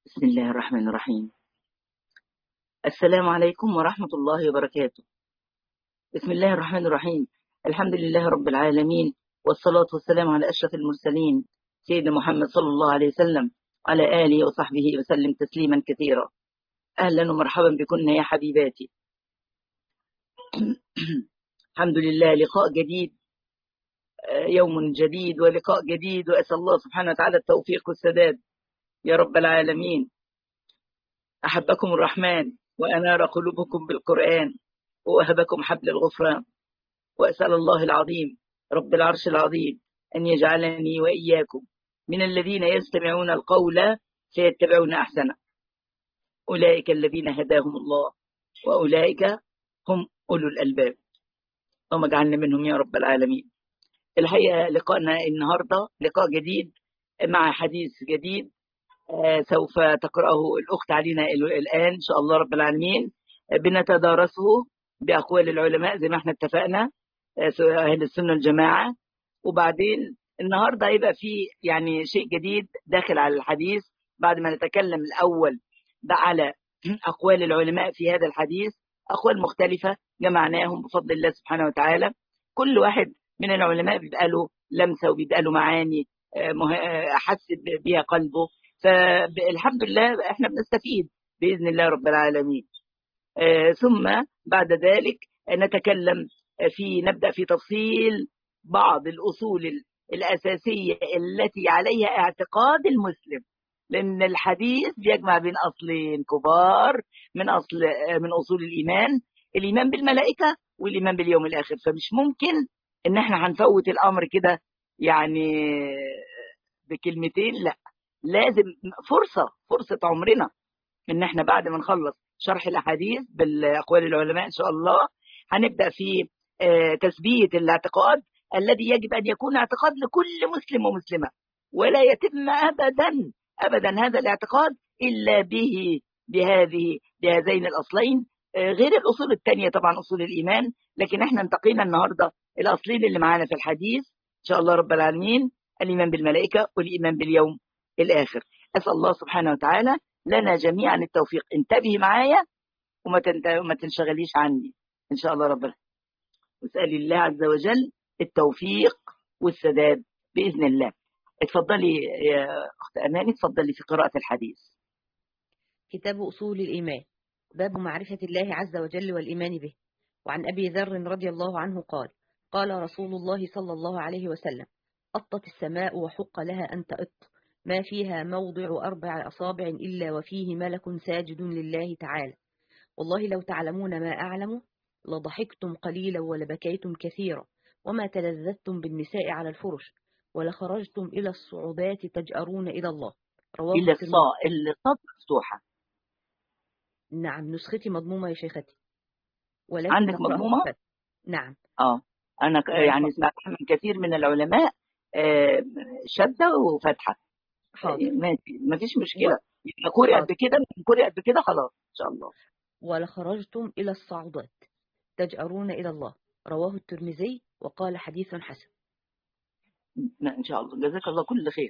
بسم الله الرحمن الرحيم السلام عليكم ورحمة الله وبركاته بسم الله الرحمن الرحيم الحمد لله رب العالمين والصلاة والسلام على أشرف المرسلين سيدنا محمد صلى الله عليه وسلم على آله وصحبه وسلم تسليما كثيرا أهلا ومرحبا بكن يا حبيباتي الحمد لله لقاء جديد يوم جديد ولقاء جديد وأسأل الله سبحانه وتعالى التوفيق والسداد يا رب العالمين أحبكم الرحمن وأنار قلوبكم بالقرآن وأهبكم حبل الغفران وأسأل الله العظيم رب العرش العظيم أن يجعلني وإياكم من الذين يستمعون القول فيتبعون أحسنه أولئك الذين هداهم الله وأولئك هم أولو الألباب اللهم اجعلنا منهم يا رب العالمين الحقيقة لقائنا النهاردة لقاء جديد مع حديث جديد سوف تقرأه الأخت علينا الآن إن شاء الله رب العالمين بنتدارسه بأقوال العلماء زي ما احنا اتفقنا أهل السنة الجماعة وبعدين النهاردة هيبقى في يعني شيء جديد داخل على الحديث بعد ما نتكلم الأول على أقوال العلماء في هذا الحديث أقوال مختلفة جمعناهم بفضل الله سبحانه وتعالى كل واحد من العلماء بيبقى له لمسة وبيبقى له معاني أحس بها قلبه فالحمد لله احنا بنستفيد بإذن الله رب العالمين ثم بعد ذلك نتكلم في نبدأ في تفصيل بعض الأصول الأساسية التي عليها اعتقاد المسلم لأن الحديث بيجمع بين أصلين كبار من أصل من أصول الإيمان الإيمان بالملائكة والإيمان باليوم الآخر فمش ممكن إن احنا هنفوت الأمر كده يعني بكلمتين لا لازم فرصة فرصة عمرنا إن احنا بعد ما نخلص شرح الأحاديث بالأقوال العلماء إن شاء الله هنبدأ في تثبيت الاعتقاد الذي يجب أن يكون اعتقاد لكل مسلم ومسلمة ولا يتم أبدا أبدا هذا الاعتقاد إلا به بهذه بهذين الأصلين غير الأصول الثانية طبعا أصول الإيمان لكن احنا انتقينا النهاردة الأصلين اللي معانا في الحديث إن شاء الله رب العالمين الإيمان بالملائكة والإيمان باليوم الآخر أسأل الله سبحانه وتعالى لنا جميعا التوفيق انتبهي معايا وما وما تنشغليش عني إن شاء الله رب واسأل الله عز وجل التوفيق والسداد بإذن الله اتفضلي يا أخت أماني اتفضلي في قراءة الحديث كتاب أصول الإيمان باب معرفة الله عز وجل والإيمان به وعن أبي ذر رضي الله عنه قال قال رسول الله صلى الله عليه وسلم أطت السماء وحق لها أن تأط ما فيها موضع أربع أصابع إلا وفيه ملك ساجد لله تعالى والله لو تعلمون ما أعلم لضحكتم قليلا ولبكيتم كثيرا وما تلذذتم بالنساء على الفرش ولخرجتم إلى الصعودات تجأرون إلى الله رواه إلى الصاء الصاد مفتوحة نعم نسختي مضمومة يا شيختي ولكن عندك مضمومة؟ فتح. نعم اه أنا يعني سمعت من كثير من العلماء شدة وفتحة حاضر ما فيش مشكلة يبقى كوري قد كده كوري قد كده خلاص إن شاء الله ولخرجتم إلى الصعودات تجأرون إلى الله رواه الترمذي وقال حديث حسن إن شاء الله جزاك الله كل خير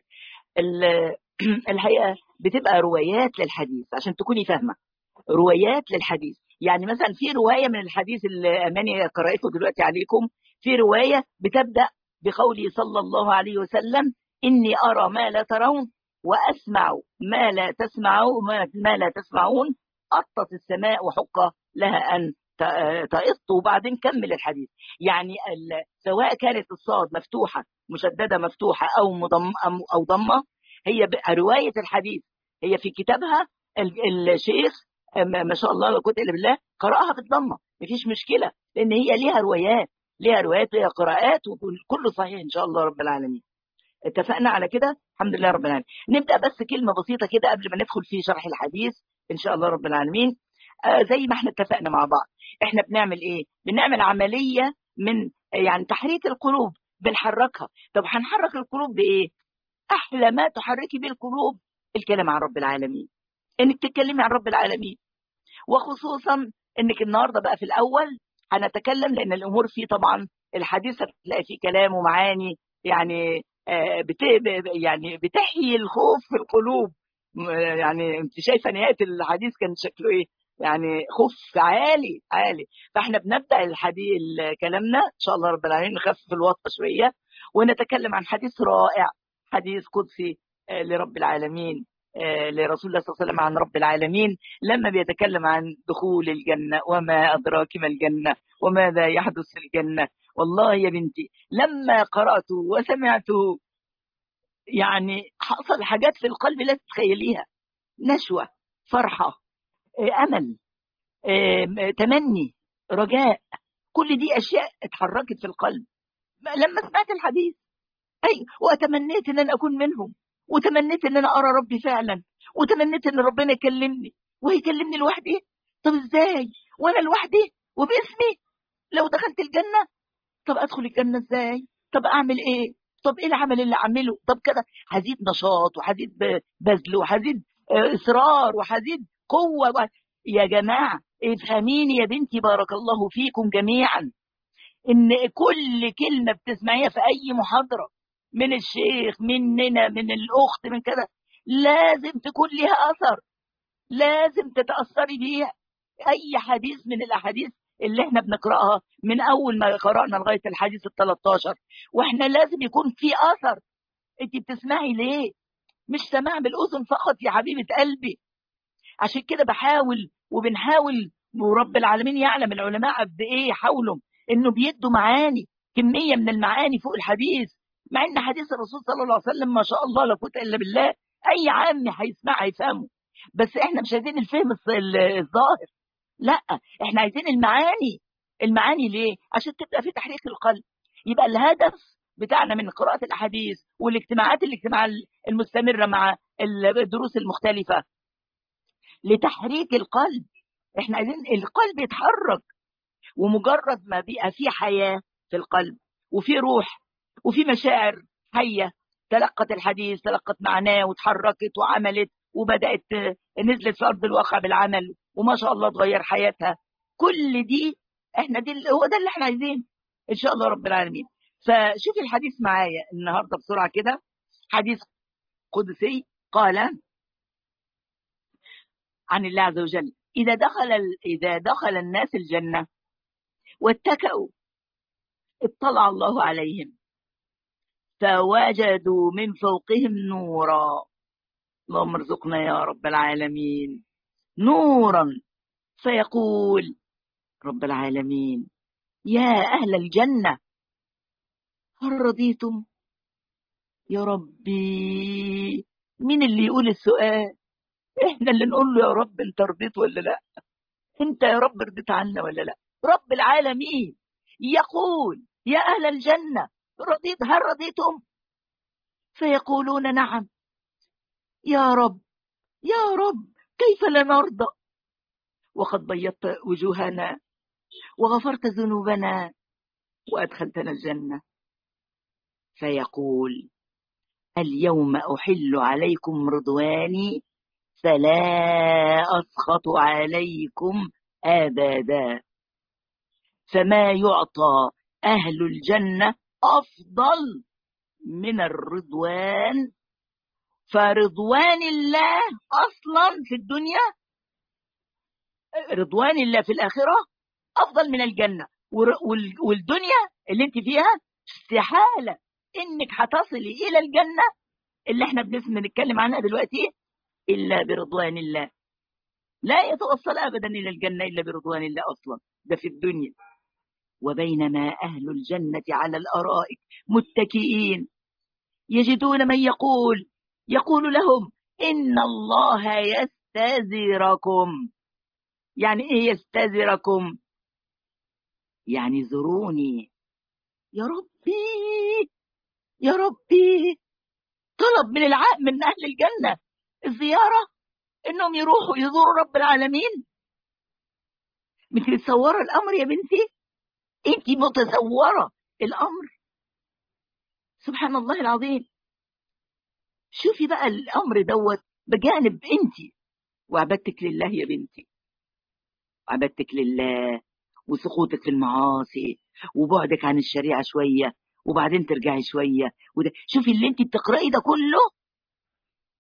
الحقيقة بتبقى روايات للحديث عشان تكوني فاهمة روايات للحديث يعني مثلا في رواية من الحديث اللي أماني قرأته دلوقتي عليكم في رواية بتبدأ بقوله صلى الله عليه وسلم إني أرى ما لا ترون وأسمع ما لا تسمعون ما لا تسمعون أطت السماء وحق لها أن تقط وبعدين كمل الحديث يعني سواء كانت الصاد مفتوحة مشددة مفتوحة أو مضم أو ضمة هي رواية الحديث هي في كتابها الشيخ ما شاء الله لا قوه الا بالله قرأها بالضمه مفيش مشكله لان هي ليها روايات ليها روايات ليها قراءات وكله صحيح ان شاء الله رب العالمين اتفقنا على كده الحمد لله رب العالمين نبدا بس كلمه بسيطه كده قبل ما ندخل في شرح الحديث ان شاء الله رب العالمين آه زي ما احنا اتفقنا مع بعض احنا بنعمل ايه بنعمل عمليه من يعني تحريك القلوب بنحركها طب هنحرك القلوب بايه احلى ما تحركي بيه القلوب الكلام عن رب العالمين انك تتكلمي عن رب العالمين وخصوصا انك النهارده بقى في الاول هنتكلم لان الامور فيه طبعا الحديث هتلاقي فيه كلام ومعاني يعني بت يعني بتحيي الخوف في القلوب يعني انت شايفه نهايه الحديث كان شكله ايه يعني خوف عالي عالي فاحنا بنبدا الحديث كلامنا ان شاء الله رب العالمين نخفف الوطأ شويه ونتكلم عن حديث رائع حديث قدسي لرب العالمين لرسول الله صلى الله عليه وسلم عن رب العالمين لما بيتكلم عن دخول الجنة وما أدراك ما الجنة وماذا يحدث في الجنة والله يا بنتي لما قرأته وسمعته يعني حصل حاجات في القلب لا تتخيليها نشوة فرحة أمل تمني رجاء كل دي أشياء اتحركت في القلب لما سمعت الحديث أي وأتمنيت أن أنا أكون منهم وتمنيت أن أنا أرى ربي فعلا وتمنيت أن ربنا يكلمني ويكلمني لوحدي طب إزاي وأنا لوحدي وباسمي لو دخلت الجنة طب أدخل الجنة إزاي طب أعمل إيه طب إيه العمل اللي أعمله طب كده هزيد نشاط وهزيد بذل وهزيد إصرار وهزيد قوة و... يا جماعة افهميني يا بنتي بارك الله فيكم جميعا ان كل كلمة بتسمعيها في اي محاضرة من الشيخ مننا من الاخت من كذا لازم تكون لها اثر لازم تتأثري بيها اي حديث من الاحاديث اللي احنا بنقرأها من اول ما قرأنا لغاية الحديث ال 13 واحنا لازم يكون في اثر انت بتسمعي ليه مش سماع بالاذن فقط يا حبيبة قلبي عشان كده بحاول وبنحاول ورب العالمين يعلم العلماء قد ايه يحاولوا انه بيدوا معاني كميه من المعاني فوق الحديث مع ان حديث الرسول صلى الله عليه وسلم ما شاء الله لا قوه الا بالله اي عام هيسمع هيفهمه بس احنا مش عايزين الفهم الظاهر لا احنا عايزين المعاني المعاني ليه عشان تبقى في تحريك القلب يبقى الهدف بتاعنا من قراءة الأحاديث والاجتماعات الاجتماع المستمرة مع الدروس المختلفة لتحريك القلب احنا عايزين القلب يتحرك ومجرد ما بيبقى في حياة في القلب وفي روح وفي مشاعر حية تلقت الحديث تلقت معناه وتحركت وعملت وبدأت نزلت في أرض الواقع بالعمل وما شاء الله تغير حياتها كل دي احنا دي هو ده اللي احنا عايزينه ان شاء الله رب العالمين فشوفي الحديث معايا النهارده بسرعه كده حديث قدسي قال عن الله عز وجل إذا دخل إذا دخل الناس الجنة واتكأوا اطلع الله عليهم فوجدوا من فوقهم نورا اللهم ارزقنا يا رب العالمين نورا فيقول رب العالمين يا أهل الجنة هل رضيتم يا ربي مين اللي يقول السؤال احنا اللي نقول له يا رب انت رضيت ولا لا انت يا رب رضيت عنا ولا لا رب العالمين يقول يا اهل الجنه رضيت هل رضيتم فيقولون نعم يا رب يا رب كيف لا نرضى وقد بيضت وجوهنا وغفرت ذنوبنا وادخلتنا الجنه فيقول اليوم احل عليكم رضواني فلا أسخط عليكم أبدا فما يعطى أهل الجنة أفضل من الرضوان فرضوان الله أصلا في الدنيا رضوان الله في الآخرة أفضل من الجنة والدنيا اللي انت فيها استحالة انك هتصلي إلى الجنة اللي احنا بنتكلم عنها دلوقتي إلا برضوان الله لا يتوصل أبدا إلى الجنة إلا برضوان الله أصلا ده في الدنيا وبينما أهل الجنة على الأرائك متكئين يجدون من يقول يقول لهم إن الله يستزركم يعني إيه يستزركم يعني زوروني يا ربي يا ربي طلب من الع... من أهل الجنة الزيارة انهم يروحوا يزوروا رب العالمين انت متصورة الامر يا بنتي انت متصورة الامر سبحان الله العظيم شوفي بقى الامر دوت بجانب انت وعبادتك لله يا بنتي عبادتك لله وسقوطك في المعاصي وبعدك عن الشريعة شوية وبعدين ترجعي شوية وده شوفي اللي انت بتقرأي ده كله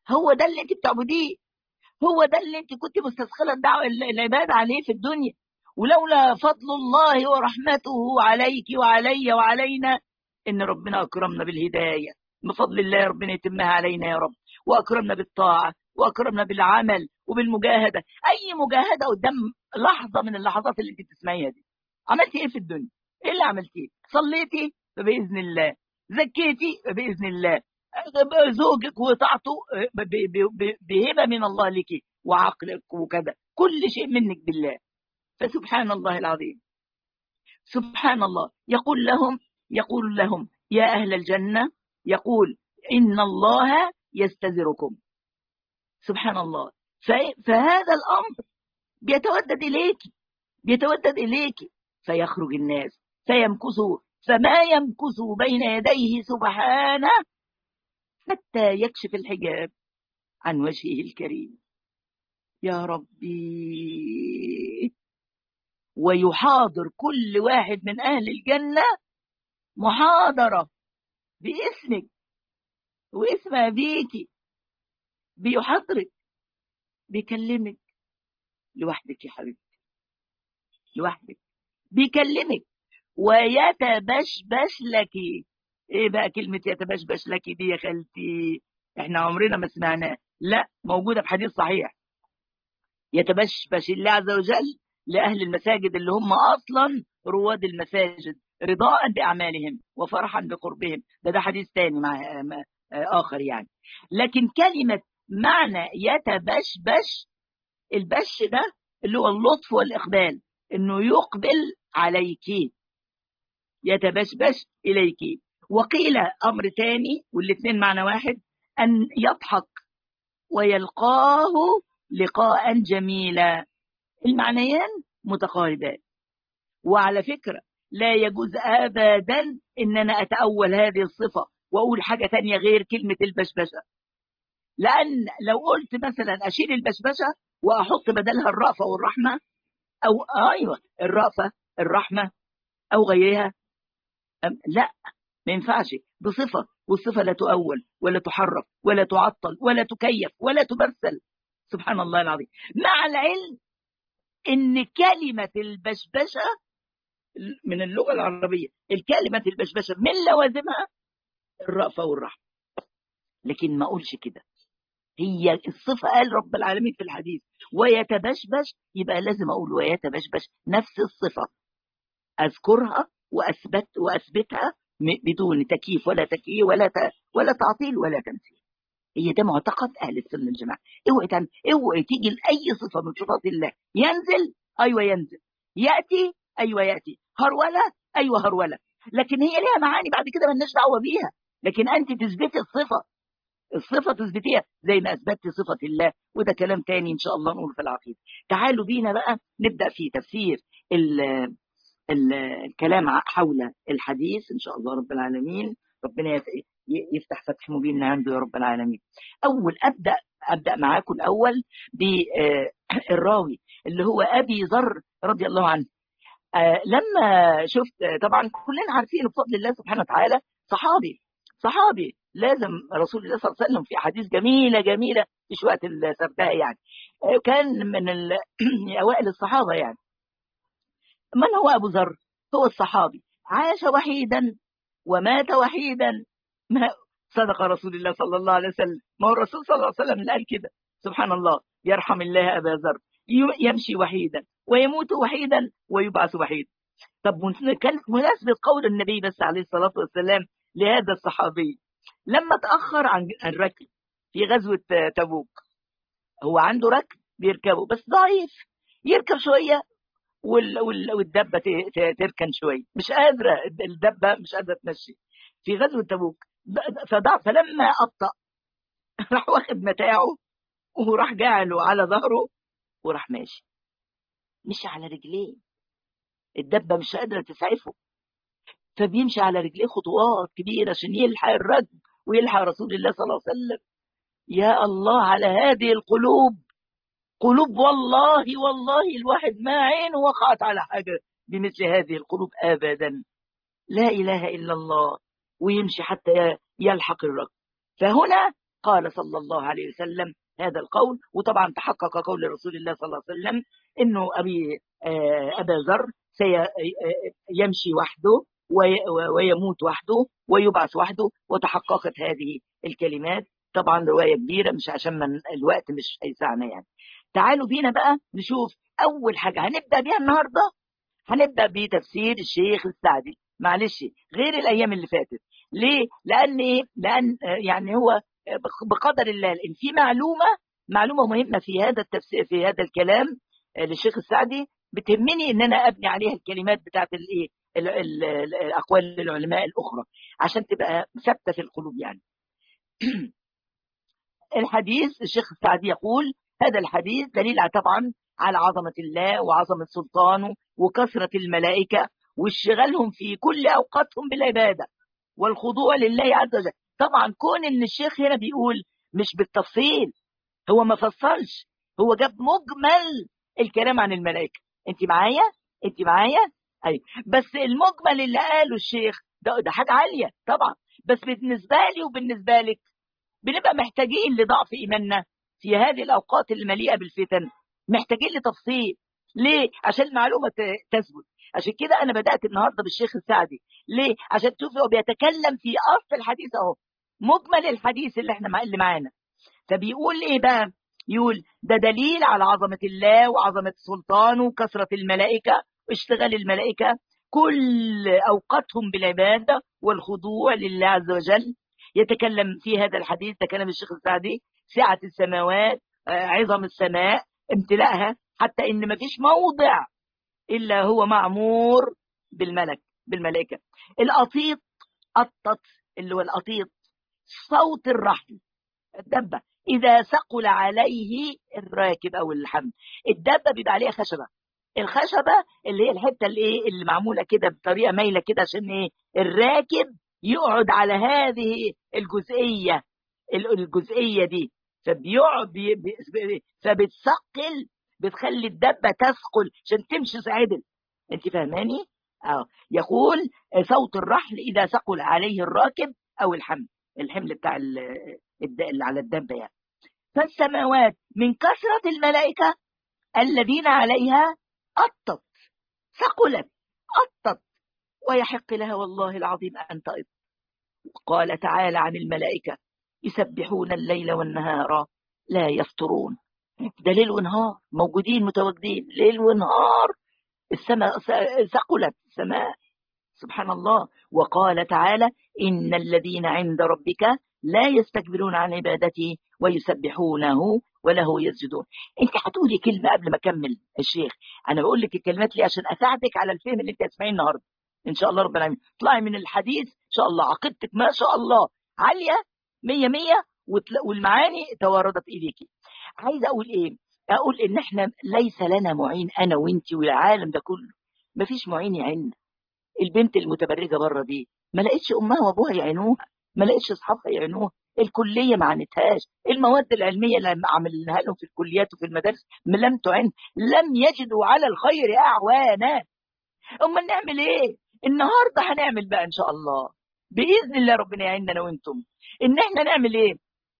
هو ده اللي انت بتعبديه هو ده اللي انت كنت مستثقله الدعوه العباده عليه في الدنيا ولولا فضل الله ورحمته عليك وعلي وعلينا ان ربنا اكرمنا بالهدايه بفضل الله ربنا يتمها علينا يا رب واكرمنا بالطاعه واكرمنا بالعمل وبالمجاهده اي مجاهده قدام لحظه من اللحظات اللي انت بتسمعيها دي عملتي ايه في الدنيا ايه اللي عملتيه صليتي فباذن الله زكيتي باذن الله زوجك وطاعته بهبه من الله لك وعقلك وكذا كل شيء منك بالله فسبحان الله العظيم سبحان الله يقول لهم يقول لهم يا أهل الجنة يقول إن الله يستزركم سبحان الله فهذا الأمر بيتودد إليك بيتودد إليك فيخرج الناس فيمكثوا فما يمكثوا بين يديه سبحانه حتى يكشف الحجاب عن وجهه الكريم يا ربي ويحاضر كل واحد من أهل الجنة محاضرة باسمك واسم أبيك بيحضرك بيكلمك لوحدك يا حبيبتي لوحدك بيكلمك ويتبشبش لك ايه بقى كلمة يتبشبش لك دي يا خالتي احنا عمرنا ما سمعناها لا موجودة في حديث صحيح يتبشبش الله عز وجل لأهل المساجد اللي هم أصلا رواد المساجد رضاء بأعمالهم وفرحا بقربهم ده ده حديث تاني مع آخر يعني لكن كلمة معنى يتبشبش البش ده اللي هو اللطف والإقبال إنه يقبل عليك يتبشبش إليك وقيل أمر تاني والاثنين معنى واحد أن يضحك ويلقاه لقاء جميلا المعنيان متقاربان وعلى فكرة لا يجوز أبدا إن أنا أتأول هذه الصفة وأقول حاجة تانية غير كلمة البشبشة لأن لو قلت مثلا أشيل البشبشة وأحط بدلها الرأفة والرحمة أو أيوة الرأفة الرحمة أو غيرها لا ما ينفعش بصفة والصفة لا تؤول ولا تحرف ولا تعطل ولا تكيف ولا تمثل سبحان الله العظيم مع العلم ان كلمة البشبشة من اللغة العربية الكلمة البشبشة من لوازمها الرأفة والرحمة لكن ما أقولش كده هي الصفة قال رب العالمين في الحديث ويتبشبش يبقى لازم أقول ويتبشبش نفس الصفة أذكرها وأثبت وأثبتها بدون تكييف ولا تكييف ولا ولا تعطيل ولا تمثيل هي ده معتقد اهل السنه والجماعه اوعي تعمل اوعي تيجي لاي صفه من صفات الله ينزل ايوه ينزل ياتي ايوه ياتي هروله ايوه هروله لكن هي ليها معاني بعد كده مالناش دعوه بيها لكن انت تثبتي الصفه الصفه تثبتيها زي ما اثبتي صفه الله وده كلام تاني ان شاء الله نقول في العقيده تعالوا بينا بقى نبدا في تفسير الكلام حول الحديث ان شاء الله رب العالمين ربنا يفتح فتح مبين من عنده يا رب العالمين اول ابدا ابدا معاكم الاول بالراوي اللي هو ابي ذر رضي الله عنه لما شفت طبعا كلنا عارفين بفضل الله سبحانه وتعالى صحابي صحابي لازم رسول الله صلى الله عليه وسلم في حديث جميله جميله مش وقت سردها يعني كان من اوائل الصحابه يعني من هو ابو ذر هو الصحابي عاش وحيدا ومات وحيدا ما صدق رسول الله صلى الله عليه وسلم ما هو الرسول صلى الله عليه وسلم اللي قال كده سبحان الله يرحم الله أبا ذر يمشي وحيدا ويموت وحيدا ويبعث وحيدا طب كانت مناسبة قول النبي بس عليه الصلاة والسلام لهذا الصحابي لما تأخر عن الركب في غزوة تبوك هو عنده ركب بيركبه بس ضعيف يركب شوية والدبة تركن شوية مش قادرة الدبة مش قادرة تمشي في غزوة تبوك فضع فلما أبطأ راح واخد متاعه وراح جعله على ظهره وراح ماشي مشي على رجليه الدبة مش قادرة تسعفه فبيمشي على رجليه خطوات كبيرة عشان يلحق الرجل ويلحق رسول الله صلى الله عليه وسلم يا الله على هذه القلوب قلوب والله والله الواحد ما عينه وقعت على حاجة بمثل هذه القلوب أبدا لا إله إلا الله ويمشي حتى يلحق الرجل فهنا قال صلى الله عليه وسلم هذا القول وطبعا تحقق قول رسول الله صلى الله عليه وسلم انه ابي ابا ذر سيمشي وحده ويموت وحده ويبعث وحده وتحققت هذه الكلمات طبعا روايه كبيره مش عشان من الوقت مش هيسعنا يعني تعالوا بينا بقى نشوف اول حاجه هنبدا بيها النهارده هنبدا بتفسير الشيخ السعدي معلش غير الايام اللي فاتت ليه لان ايه لان يعني هو بقدر الله ان في معلومه معلومه مهمه في هذا التفسير في هذا الكلام للشيخ السعدي بتهمني ان انا ابني عليها الكلمات بتاعت الايه الاقوال العلماء الاخرى عشان تبقى ثابته في القلوب يعني الحديث الشيخ السعدي يقول هذا الحديث دليل طبعا على عظمة الله وعظمة سلطانه وكثرة الملائكة واشتغالهم في كل أوقاتهم بالعبادة والخضوع لله عز وجل طبعا كون ان الشيخ هنا بيقول مش بالتفصيل هو ما فصلش هو جاب مجمل الكلام عن الملائكة انت معايا انت معايا اي بس المجمل اللي قاله الشيخ ده, ده حاجة عالية طبعا بس بالنسبة لي وبالنسبة لك بنبقى محتاجين لضعف إيماننا في هذه الأوقات المليئة بالفتن محتاجين لتفصيل ليه؟ عشان المعلومة تثبت عشان كده أنا بدأت النهاردة بالشيخ السعدي ليه؟ عشان تشوف هو بيتكلم في أصل الحديث أهو مجمل الحديث اللي احنا مع اللي معانا فبيقول ايه بقى يقول ده دليل على عظمة الله وعظمة سلطانه وكثرة الملائكة واشتغال الملائكة كل أوقاتهم بالعبادة والخضوع لله عز وجل يتكلم في هذا الحديث ده كلام الشيخ السعدي سعة السماوات عظم السماء امتلاءها حتى ان ما فيش موضع الا هو معمور بالملك بالملائكه القطيط قطط اللي هو القطيط صوت الرحل الدبه اذا ثقل عليه الراكب او الحمل الدبه بيبقى عليها خشبه الخشبه اللي هي الحته اللي ايه اللي معموله كده بطريقه مايله كده عشان ايه الراكب يقعد على هذه الجزئيه الجزئيه دي فبيقعد بي بي فبتثقل بتخلي الدبه تثقل عشان تمشي عدل انت فاهماني اه يقول صوت الرحل اذا ثقل عليه الراكب او الحمل الحمل بتاع اللي على الدبه يعني فالسماوات من كثره الملائكه الذين عليها قطت ثقلت قطت ويحق لها والله العظيم ان تقط قال تعالى عن الملائكه يسبحون الليل والنهار لا يفطرون ده ليل ونهار موجودين متواجدين ليل ونهار السماء ثقلت السماء سبحان الله وقال تعالى إن الذين عند ربك لا يستكبرون عن عبادته ويسبحونه وله يسجدون انت هتقولي كلمة قبل ما اكمل الشيخ انا بقول لك الكلمات لي عشان اساعدك على الفهم اللي انت هتسمعيه النهارده ان شاء الله رب العالمين اطلعي من الحديث ان شاء الله عقيدتك ما شاء الله عالية مية مية والمعاني تواردت إليك عايز أقول إيه أقول إن إحنا ليس لنا معين أنا وإنت والعالم ده كله مفيش معين يعيننا البنت المتبرجة بره دي ما لقيتش أمها وأبوها يعينوها ما لقيتش أصحابها يعينوها الكلية ما عانتهاش المواد العلمية اللي عملناها لهم في الكليات وفي المدارس لم تعن لم يجدوا على الخير أعوانا أما نعمل إيه النهاردة هنعمل بقى إن شاء الله بإذن الله ربنا يعيننا أنا وإنتم إن إحنا نعمل إيه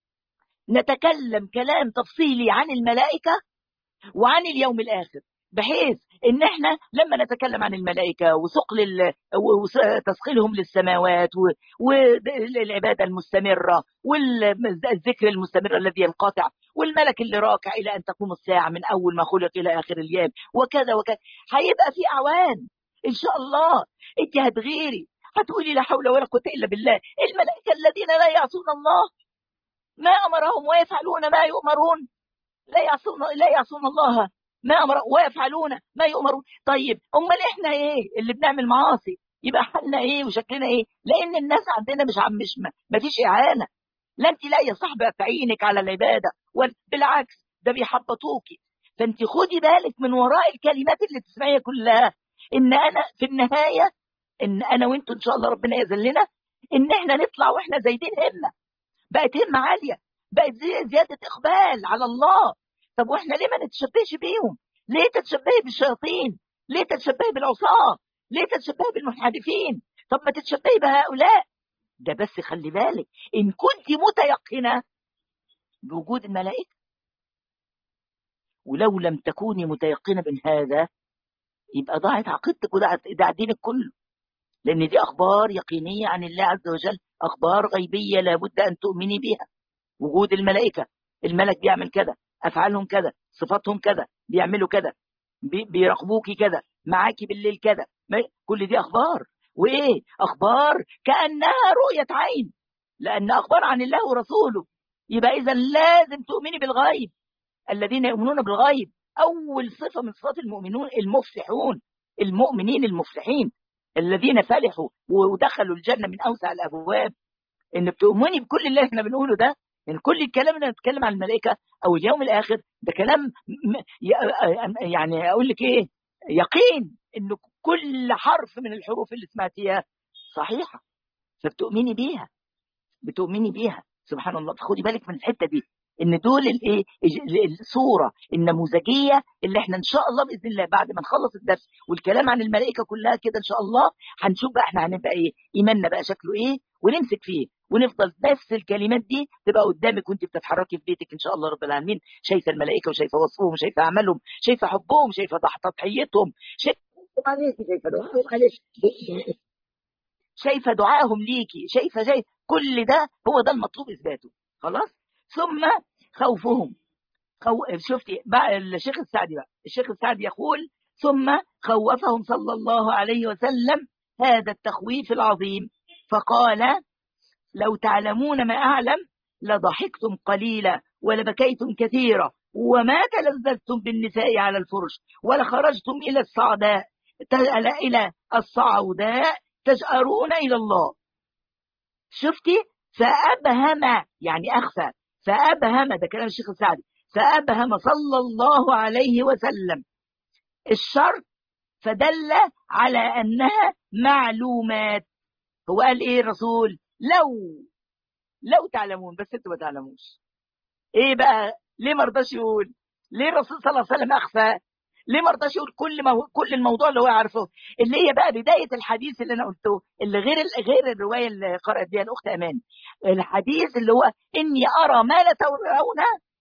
نتكلم كلام تفصيلي عن الملائكة وعن اليوم الآخر بحيث ان احنا لما نتكلم عن الملائكه وثقل وتثقيلهم للسماوات والعباده المستمره والذكر المستمر الذي ينقطع والملك اللي راكع الى ان تقوم الساعه من اول ما خلق الى اخر الايام وكذا وكذا هيبقى في اعوان ان شاء الله انت هتغيري هتقولي لا حول ولا قوه الا بالله الملائكه الذين لا يعصون الله ما امرهم ويفعلون ما يؤمرون لا يعصون لا يعصون الله ما امر ويفعلون ما يؤمرون طيب امال احنا ايه اللي بنعمل معاصي يبقى حالنا ايه وشكلنا ايه لان الناس عندنا مش عم مش ما فيش اعانه لا انت لا يا صاحبه تعينك على العباده بالعكس ده بيحبطوكي فانت خدي بالك من وراء الكلمات اللي تسمعيها كلها ان انا في النهايه ان انا وانتوا ان شاء الله ربنا يأذن لنا ان احنا نطلع واحنا زايدين همه بقت همه عاليه بقت زياده اقبال على الله طب واحنا ليه ما نتشبهش بيهم ليه تتشبهي بالشياطين ليه تتشبهي بالعصاة ليه تتشبهي بالمنحرفين طب ما تتشبهي بهؤلاء ده بس خلي بالك ان كنت متيقنه بوجود الملائكة ولو لم تكوني متيقنة من هذا يبقى ضاعت عقيدتك وضاعت دينك كله لأن دي أخبار يقينية عن الله عز وجل أخبار غيبية لابد أن تؤمني بها وجود الملائكة الملك بيعمل كذا أفعالهم كذا صفاتهم كذا بيعملوا كذا بيراقبوكي كذا معاكي بالليل كذا كل دي أخبار وإيه أخبار كأنها رؤية عين لأن أخبار عن الله ورسوله يبقى إذا لازم تؤمني بالغيب الذين يؤمنون بالغيب أول صفة من صفات المؤمنون المفلحون المؤمنين المفلحين الذين فلحوا ودخلوا الجنة من أوسع الأبواب إن بتؤمني بكل اللي احنا بنقوله ده يعني كل الكلام اللي بنتكلم عن الملائكة أو اليوم الآخر ده كلام يعني أقول لك إيه يقين إن كل حرف من الحروف اللي سمعتيها صحيحة فبتؤمني بيها بتؤمني بيها سبحان الله فخدي بالك من الحتة دي ان دول الايه الصوره النموذجيه اللي احنا ان شاء الله باذن الله بعد ما نخلص الدرس والكلام عن الملائكه كلها كده ان شاء الله هنشوف بقى احنا هنبقى ايه ايماننا بقى شكله ايه ونمسك فيه ونفضل بس الكلمات دي تبقى قدامك وانت بتتحركي في بيتك ان شاء الله رب العالمين شايفه الملائكه وشايفه وصفهم وشايفه اعمالهم شايفه حبهم شايفه تضحيتهم شايفه شايفه دعائهم شايفه دعائهم ليكي شايفه شايفه كل ده هو ده المطلوب اثباته خلاص ثم خوفهم خو... شفتي بقى الشيخ السعدي بقى الشيخ السعدي يقول ثم خوفهم صلى الله عليه وسلم هذا التخويف العظيم فقال لو تعلمون ما أعلم لضحكتم قليلا ولبكيتم كثيرا وما تلذذتم بالنساء على الفرش ولخرجتم إلى الصعداء إلى الصعوداء تجأرون إلى الله شفتي فأبهم يعني أخفى فأبهم ده كلام الشيخ السعدي فأبهم صلى الله عليه وسلم الشرط فدل على أنها معلومات هو قال إيه الرسول لو لو تعلمون بس انتوا ما تعلموش ايه بقى ليه ما رضاش يقول ليه الرسول صلى الله عليه وسلم اخفى ليه ما رضاش يقول كل ما هو كل الموضوع اللي هو عارفه اللي هي بقى بدايه الحديث اللي انا قلته اللي غير غير الروايه اللي قرات بها الاخت امان الحديث اللي هو اني ارى ما لا ترون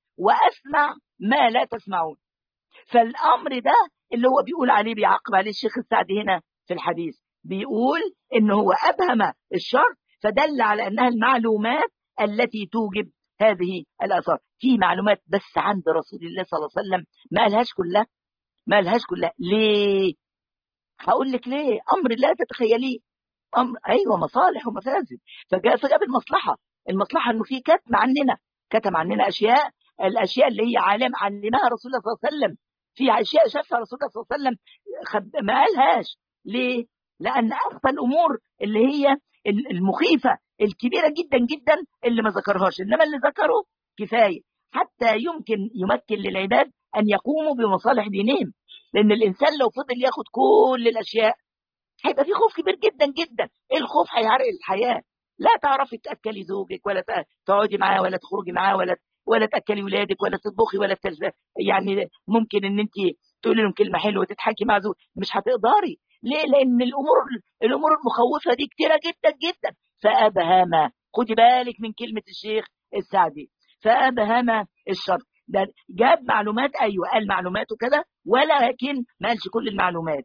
واسمع ما لا تسمعون فالامر ده اللي هو بيقول عليه بيعقب عليه الشيخ السعدي هنا في الحديث بيقول ان هو ابهم الشرط فدل على انها المعلومات التي توجب هذه الاثار في معلومات بس عند رسول الله صلى الله عليه وسلم ما قالهاش كلها ما قالهاش كلها ليه هقول لك ليه امر لا تتخيليه امر ايوه مصالح ومفاسد فجاء فجاب المصلحه المصلحه انه في كتم عننا كتم عننا اشياء الاشياء اللي هي عالم علمها رسول الله صلى الله عليه وسلم في اشياء شافها رسول الله صلى الله عليه وسلم خب... ما قالهاش ليه لان اخفى الامور اللي هي المخيفه الكبيره جدا جدا اللي ما ذكرهاش انما اللي ذكره كفايه حتى يمكن يمكن للعباد ان يقوموا بمصالح دينهم لان الانسان لو فضل ياخد كل الاشياء هيبقى في خوف كبير جدا جدا الخوف هيعرق الحياه لا تعرفي تاكلي زوجك ولا تقعدي معاه ولا تخرجي معاه ولا ولا تاكلي ولادك ولا تطبخي ولا تجل... يعني ممكن ان انت تقولي لهم كلمه حلوه تضحكي مع زوج مش هتقدري ليه لان الامور الامور المخوفه دي كتيره جدا جدا فابهم خدي بالك من كلمه الشيخ السعدي فابهم الشرط ده جاب معلومات ايوه قال معلومات وكذا ولكن ما قالش كل المعلومات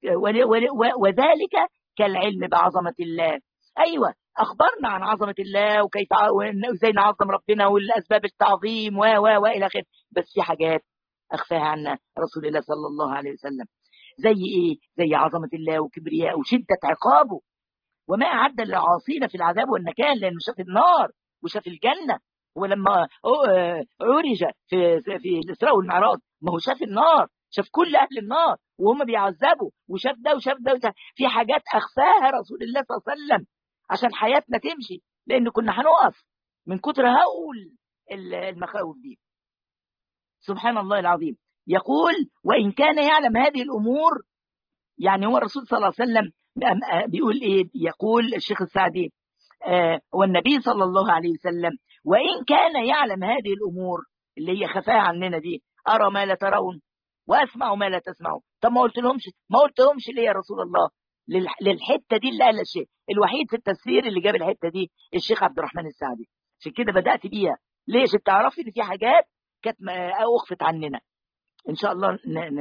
وذلك كالعلم بعظمه الله ايوه اخبرنا عن عظمه الله وكيف ازاي نعظم ربنا والاسباب التعظيم و و والى اخره بس في حاجات اخفاها عنا رسول الله صلى الله عليه وسلم زي ايه زي عظمه الله وكبرياء وشده عقابه وما اعد للعاصين في العذاب والنكال لانه شاف النار وشاف الجنه ولما عرج في في الاسراء والمعراج ما هو شاف النار شاف كل اهل النار وهم بيعذبوا وشاف ده وشاف ده وشاف في حاجات اخفاها رسول الله صلى الله عليه وسلم عشان حياتنا تمشي لان كنا هنقف من كتر هول المخاوف دي سبحان الله العظيم يقول وإن كان يعلم هذه الأمور يعني هو الرسول صلى الله عليه وسلم بيقول إيه يقول الشيخ السعدي آه والنبي صلى الله عليه وسلم وإن كان يعلم هذه الأمور اللي هي خفاها عننا دي أرى ما لا ترون وأسمع ما لا تسمعون طب ما قلت لهمش ما قلت لهمش ليه يا رسول الله للحتة دي اللي قال الشيء الوحيد في التفسير اللي جاب الحتة دي الشيخ عبد الرحمن السعدي عشان كده بدأت بيها ليش تعرفي ان في حاجات كانت اخفت عننا ان شاء الله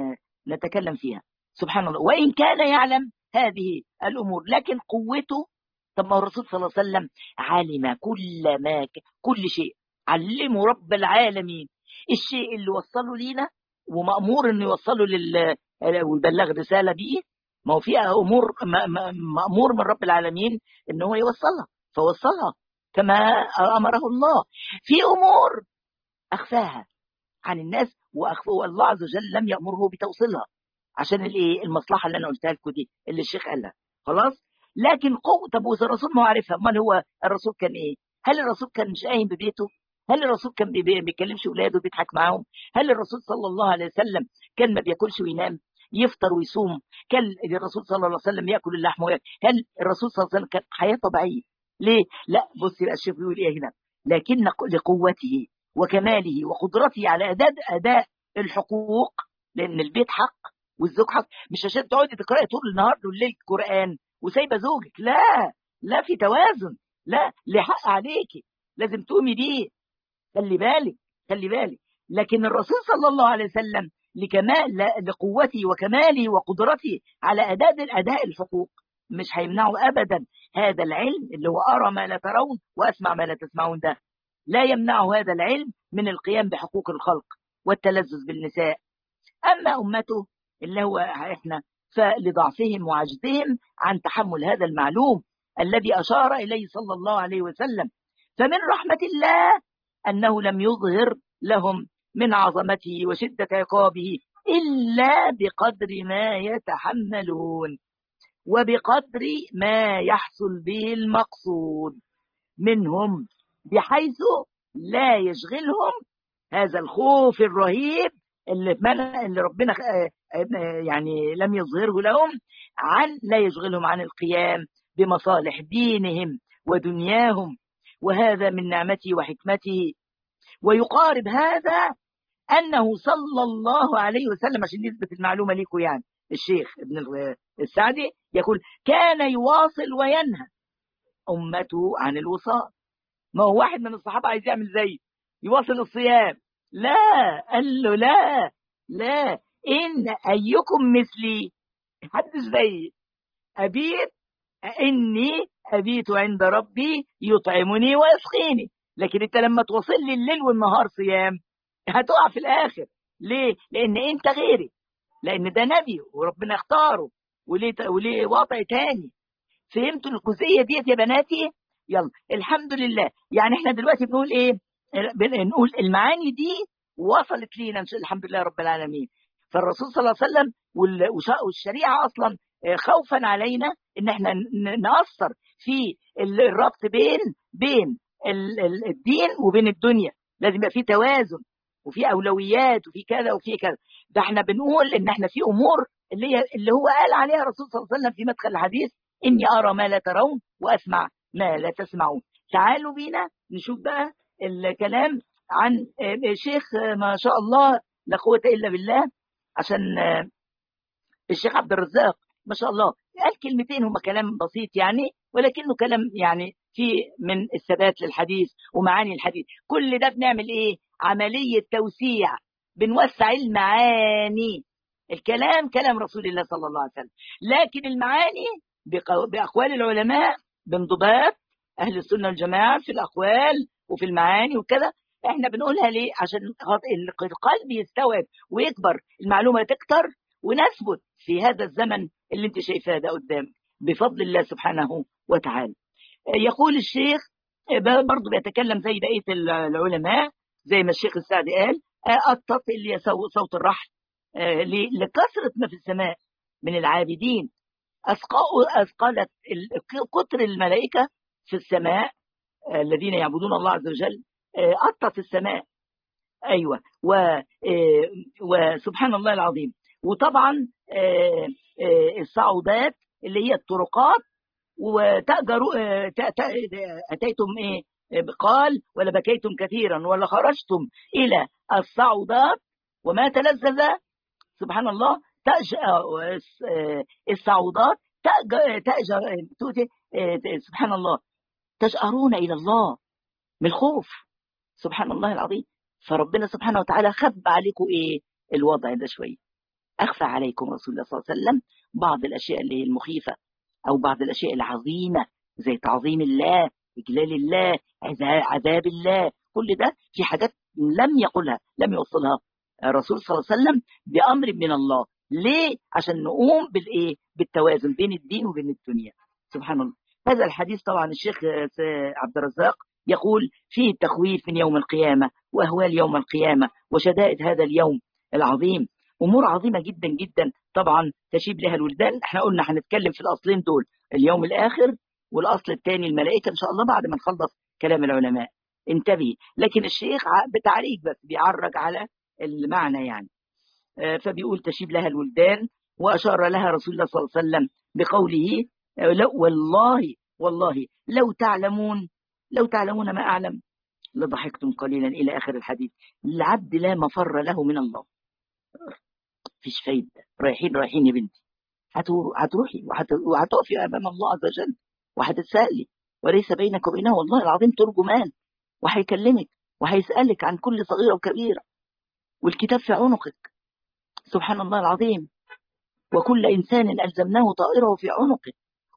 نتكلم فيها سبحان الله وان كان يعلم هذه الامور لكن قوته طب ما الرسول صلى الله عليه وسلم علم كل ما كل شيء علمه رب العالمين الشيء اللي وصله لينا ومأمور انه يوصله لل ويبلغ رساله بيه ما هو فيها امور مأمور من رب العالمين ان هو يوصلها فوصلها كما امره الله في امور اخفاها عن الناس والله عز وجل لم يامره بتوصيلها عشان الايه المصلحه اللي انا قلتها لكم دي اللي الشيخ قالها خلاص لكن قوة طب واذا الرسول ما عارفها امال هو الرسول كان ايه هل الرسول كان مش قايم ببيته هل الرسول كان بي بيكلمش اولاده بيضحك معاهم هل الرسول صلى الله عليه وسلم كان ما بياكلش وينام يفطر ويصوم كان الرسول صلى الله عليه وسلم ياكل اللحم ويأكل هل الرسول صلى الله عليه وسلم كان حياه طبيعيه ليه لا بص بقى الشيخ بيقول ايه هنا لكن لقوته وكماله وقدرته على اداء اداء الحقوق لان البيت حق والزوج حق مش عشان تقعدي تقراي طول النهار والليل قران وسايبه زوجك لا لا في توازن لا لحق عليكي لازم تقومي بيه خلي بالك خلي بالك لكن الرسول صلى الله عليه وسلم لكمال لقوته وكماله وقدرته أداء أداء الأداء الحقوق مش هيمنعه أبدا هذا العلم اللي هو أرى ما لا ترون وأسمع ما لا تسمعون ده لا يمنعه هذا العلم من القيام بحقوق الخلق والتلذذ بالنساء أما أمته اللي هو إحنا فلضعفهم وعجزهم عن تحمل هذا المعلوم الذي أشار إليه صلى الله عليه وسلم فمن رحمة الله أنه لم يظهر لهم من عظمته وشدة عقابه إلا بقدر ما يتحملون وبقدر ما يحصل به المقصود منهم بحيث لا يشغلهم هذا الخوف الرهيب اللي منع اللي ربنا آه، آه، يعني لم يظهره لهم عن لا يشغلهم عن القيام بمصالح دينهم ودنياهم وهذا من نعمته وحكمته ويقارب هذا أنه صلى الله عليه وسلم عشان نثبت المعلومة لكم يعني الشيخ ابن السعدي يقول كان يواصل وينهى أمته عن الوصال ما هو واحد من الصحابة عايز يعمل زي يواصل الصيام لا قال له لا لا إن أيكم مثلي محدش زيي أبيت إني أبيت عند ربي يطعمني ويسقيني لكن أنت لما توصل لي الليل والنهار صيام هتقع في الآخر ليه؟ لأن أنت غيري لأن ده نبي وربنا اختاره وليه وليه وضع تاني فهمتوا الجزئية ديت يا بناتي؟ يلا الحمد لله يعني احنا دلوقتي بنقول ايه؟ بنقول المعاني دي وصلت لينا الحمد لله رب العالمين فالرسول صلى الله عليه وسلم والشريعة أصلا آه، خوفا علينا ان احنا نأثر في الربط بين بين الدين وبين الدنيا لازم يبقى في توازن وفي اولويات وفي كذا وفي كذا ده احنا بنقول ان احنا في امور اللي هي اللي هو قال عليها الرسول صلى الله عليه وسلم في مدخل الحديث اني ارى ما لا ترون واسمع ما لا تسمعون تعالوا بينا نشوف بقى الكلام عن آه، شيخ آه، ما شاء الله لا قوه الا بالله عشان آه، الشيخ عبد الرزاق ما شاء الله قال كلمتين هم كلام بسيط يعني ولكنه كلام يعني في من الثبات للحديث ومعاني الحديث كل ده بنعمل ايه عملية توسيع بنوسع المعاني الكلام كلام رسول الله صلى الله عليه وسلم لكن المعاني بأقوال العلماء بانضباط أهل السنة والجماعة في الأقوال وفي المعاني وكذا احنا بنقولها ليه عشان القلب يستوعب ويكبر المعلومة تكتر ونثبت في هذا الزمن اللي انت شايفاه ده قدام بفضل الله سبحانه وتعالى يقول الشيخ برضه بيتكلم زي بقية العلماء زي ما الشيخ السعدي قال الطف اللي صوت الرحل لكثرة ما في السماء من العابدين أثقلت كتر الملائكة في السماء الذين يعبدون الله عز وجل أطت السماء أيوة وسبحان الله العظيم وطبعا الصعودات اللي هي الطرقات وتأجروا أتيتم إيه قال ولا بكيتم كثيرا ولا خرجتم إلى الصعودات وما تلذذ سبحان الله الصعودات تأجر سبحان الله تجأرون إلى الله من الخوف سبحان الله العظيم فربنا سبحانه وتعالى خب عليكم ايه الوضع ده شويه اخفى عليكم رسول الله صلى الله عليه وسلم بعض الاشياء اللي هي المخيفه او بعض الاشياء العظيمه زي تعظيم الله اجلال الله عذاب الله كل ده في حاجات لم يقولها لم يوصلها الرسول صلى الله عليه وسلم بامر من الله ليه عشان نقوم بالايه بالتوازن بين الدين وبين الدنيا سبحان الله هذا الحديث طبعا الشيخ عبد الرزاق يقول فيه التخويف من يوم القيامة وأهوال يوم القيامة وشدائد هذا اليوم العظيم أمور عظيمة جدا جدا طبعا تشيب لها الولدان احنا قلنا هنتكلم في الأصلين دول اليوم الآخر والأصل الثاني الملائكة إن شاء الله بعد ما نخلص كلام العلماء انتبه لكن الشيخ بتعريج بس بيعرج على المعنى يعني فبيقول تشيب لها الولدان وأشار لها رسول الله صلى الله عليه وسلم بقوله لو والله والله لو تعلمون لو تعلمون ما أعلم لضحكتم قليلا إلى آخر الحديث العبد لا مفر له من الله فيش فايدة رايحين رايحين يا بنتي هتروحي وهتقفي أمام الله عز وجل وهتتسألي وليس بينك وبينه والله العظيم ترجمان وهيكلمك وهيسألك عن كل صغيرة وكبيرة والكتاب في عنقك سبحان الله العظيم وكل إنسان ألزمناه طائره في عنقه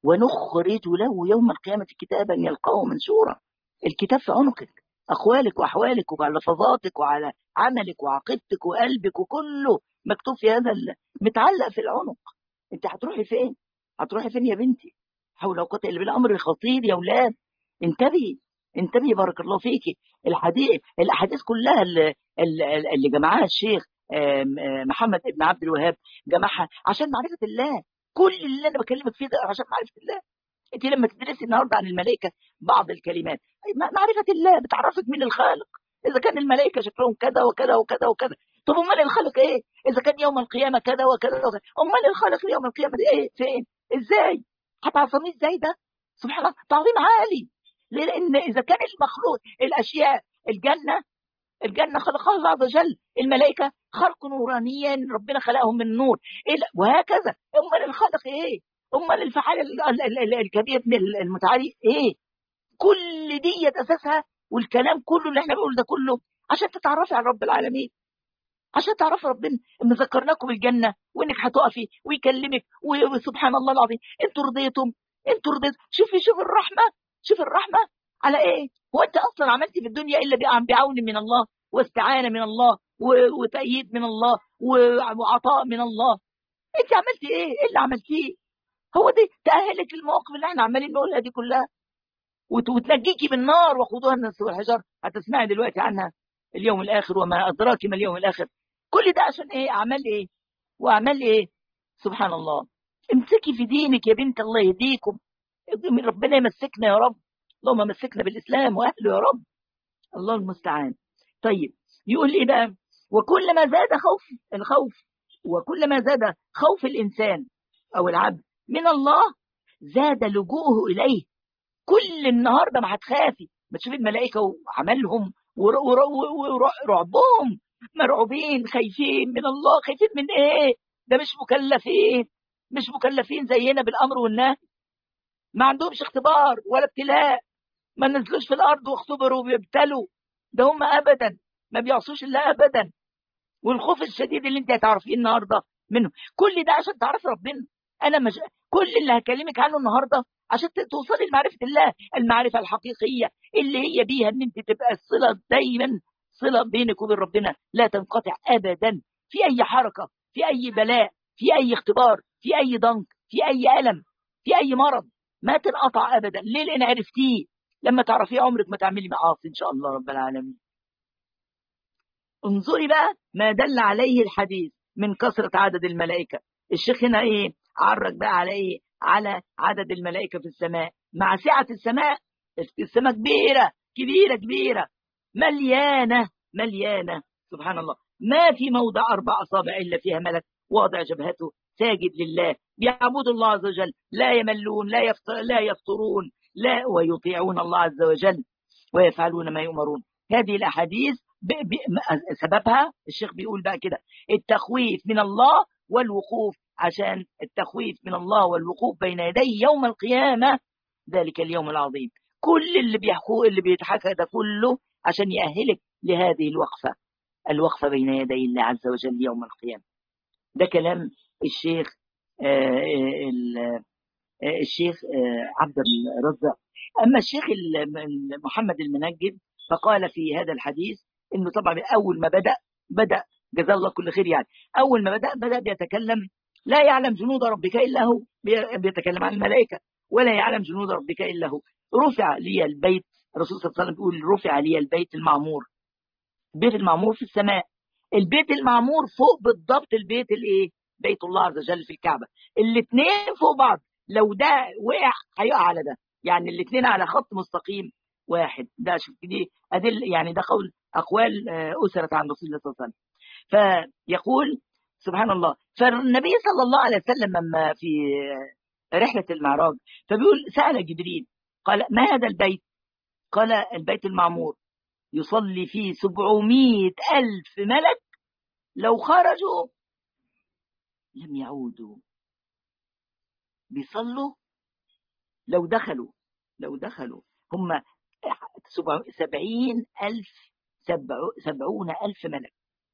ونخرج له يوم القيامة كتابا يلقاه منشورا الكتاب في عنقك أقوالك وأحوالك وعلى لفظاتك وعلى عملك وعقيدتك وقلبك وكله مكتوب في هذا متعلق في العنق انت هتروحي فين هتروحي فين يا بنتي حول وقوة إلا بالله أمر خطير يا أولاد انتبهي انتبهي بارك الله فيكي الحديث الأحاديث كلها اللي, اللي جمعها الشيخ محمد ابن عبد الوهاب جمعها عشان معرفة الله كل اللي أنا بكلمك فيه ده عشان معرفة الله انت لما تدرسي النهارده عن الملائكه بعض الكلمات معرفه الله بتعرفك من الخالق اذا كان الملائكه شكلهم كذا وكذا وكذا وكذا طب امال الخالق ايه اذا كان يوم القيامه كذا وكذا وكذا امال الخالق يوم القيامه دي ايه فين ازاي هتعظميه ازاي ده سبحان الله تعظيم عالي لان اذا كان المخلوق الاشياء الجنه الجنة خلقها الله عز وجل الملائكة خلق نورانيين ربنا خلقهم من نور وهكذا أمال الخلق إيه امال الفعال الكبير المتعالي ايه كل دي اساسها والكلام كله اللي احنا بنقول ده كله عشان تتعرفي على رب العالمين عشان تعرفي ربنا ان ذكرناكم الجنه وانك هتقفي ويكلمك وسبحان الله العظيم انتوا رضيتم انتوا رضيتم شوفي شوف الرحمه شوف الرحمه على ايه هو انت اصلا عملتي في الدنيا الا بعون من الله واستعانه من الله وتأييد من الله وعطاء من الله انت عملتي ايه ايه اللي عملتيه هو دي تأهلك المواقف اللي احنا عمالين نقولها دي كلها وتنجيكي من النار وخذوها الناس والحجر هتسمعي دلوقتي عنها اليوم الآخر وما أدراك ما اليوم الآخر كل ده عشان إيه أعمال إيه وأعمال إيه سبحان الله امسكي في دينك يا بنت الله يهديكم ربنا يمسكنا يا رب اللهم مسكنا بالإسلام وأهله يا رب الله المستعان طيب يقول إيه بقى وكلما زاد خوف الخوف وكلما زاد خوف الإنسان أو العبد من الله زاد لجوءه إليه كل النهاردة ما هتخافي ما تشوفي الملائكة وعملهم ورعبهم مرعوبين خايفين من الله خايفين من ايه ده مش مكلفين مش مكلفين زينا بالامر والنهي ما عندهمش اختبار ولا ابتلاء ما نزلوش في الارض واختبروا وبيبتلوا ده هم ابدا ما بيعصوش الله ابدا والخوف الشديد اللي انت هتعرفيه النهارده منه كل ده عشان تعرفي ربنا انا مش كل اللي هكلمك عنه النهارده عشان توصلي لمعرفه الله المعرفه الحقيقيه اللي هي بيها ان انت تبقى الصله دايما صله بينك وبين ربنا لا تنقطع ابدا في اي حركه في اي بلاء في اي اختبار في اي ضنك في اي الم في اي مرض ما تنقطع ابدا ليه لان عرفتيه لما تعرفيه عمرك ما تعملي معاصي ان شاء الله رب العالمين انظري بقى ما دل عليه الحديث من كثره عدد الملائكه الشيخ هنا ايه عرج بقى على ايه على عدد الملائكة في السماء مع سعة السماء السماء كبيرة كبيرة كبيرة مليانة مليانة سبحان الله ما في موضع أربع أصابع إلا فيها ملك واضع جبهته ساجد لله بيعبدوا الله عز وجل لا يملون لا يفطر لا يفطرون لا ويطيعون الله عز وجل ويفعلون ما يؤمرون هذه الأحاديث ب... ب... سببها الشيخ بيقول بقى كده التخويف من الله والوقوف عشان التخويف من الله والوقوف بين يديه يوم القيامة ذلك اليوم العظيم كل اللي بيحكوه اللي بيتحكى ده كله عشان يأهلك لهذه الوقفة الوقفة بين يدي الله عز وجل يوم القيامة ده كلام الشيخ الشيخ عبد الرزاق أما الشيخ محمد المنجد فقال في هذا الحديث انه طبعا اول ما بدا بدا جزاه الله كل خير يعني اول ما بدا بدا بيتكلم لا يعلم جنود ربك الا هو بيتكلم عن الملائكه ولا يعلم جنود ربك الا هو رفع لي البيت الرسول صلى الله عليه وسلم بيقول رفع لي البيت المعمور البيت المعمور في السماء البيت المعمور فوق بالضبط البيت الايه بيت الله عز وجل في الكعبه الاثنين فوق بعض لو ده وقع هيقع على ده يعني الاثنين على خط مستقيم واحد ده شوف دي أدل يعني ده قول أقوال أسرت عن رسول الله صلى الله عليه وسلم فيقول سبحان الله فالنبي صلى الله عليه وسلم لما في رحلة المعراج فبيقول سأل جبريل قال ما هذا البيت قال البيت المعمور يصلي فيه سبعمائة ألف ملك لو خرجوا لم يعودوا بيصلوا لو دخلوا لو دخلوا هم سبعين ألف سبعون ألف ملك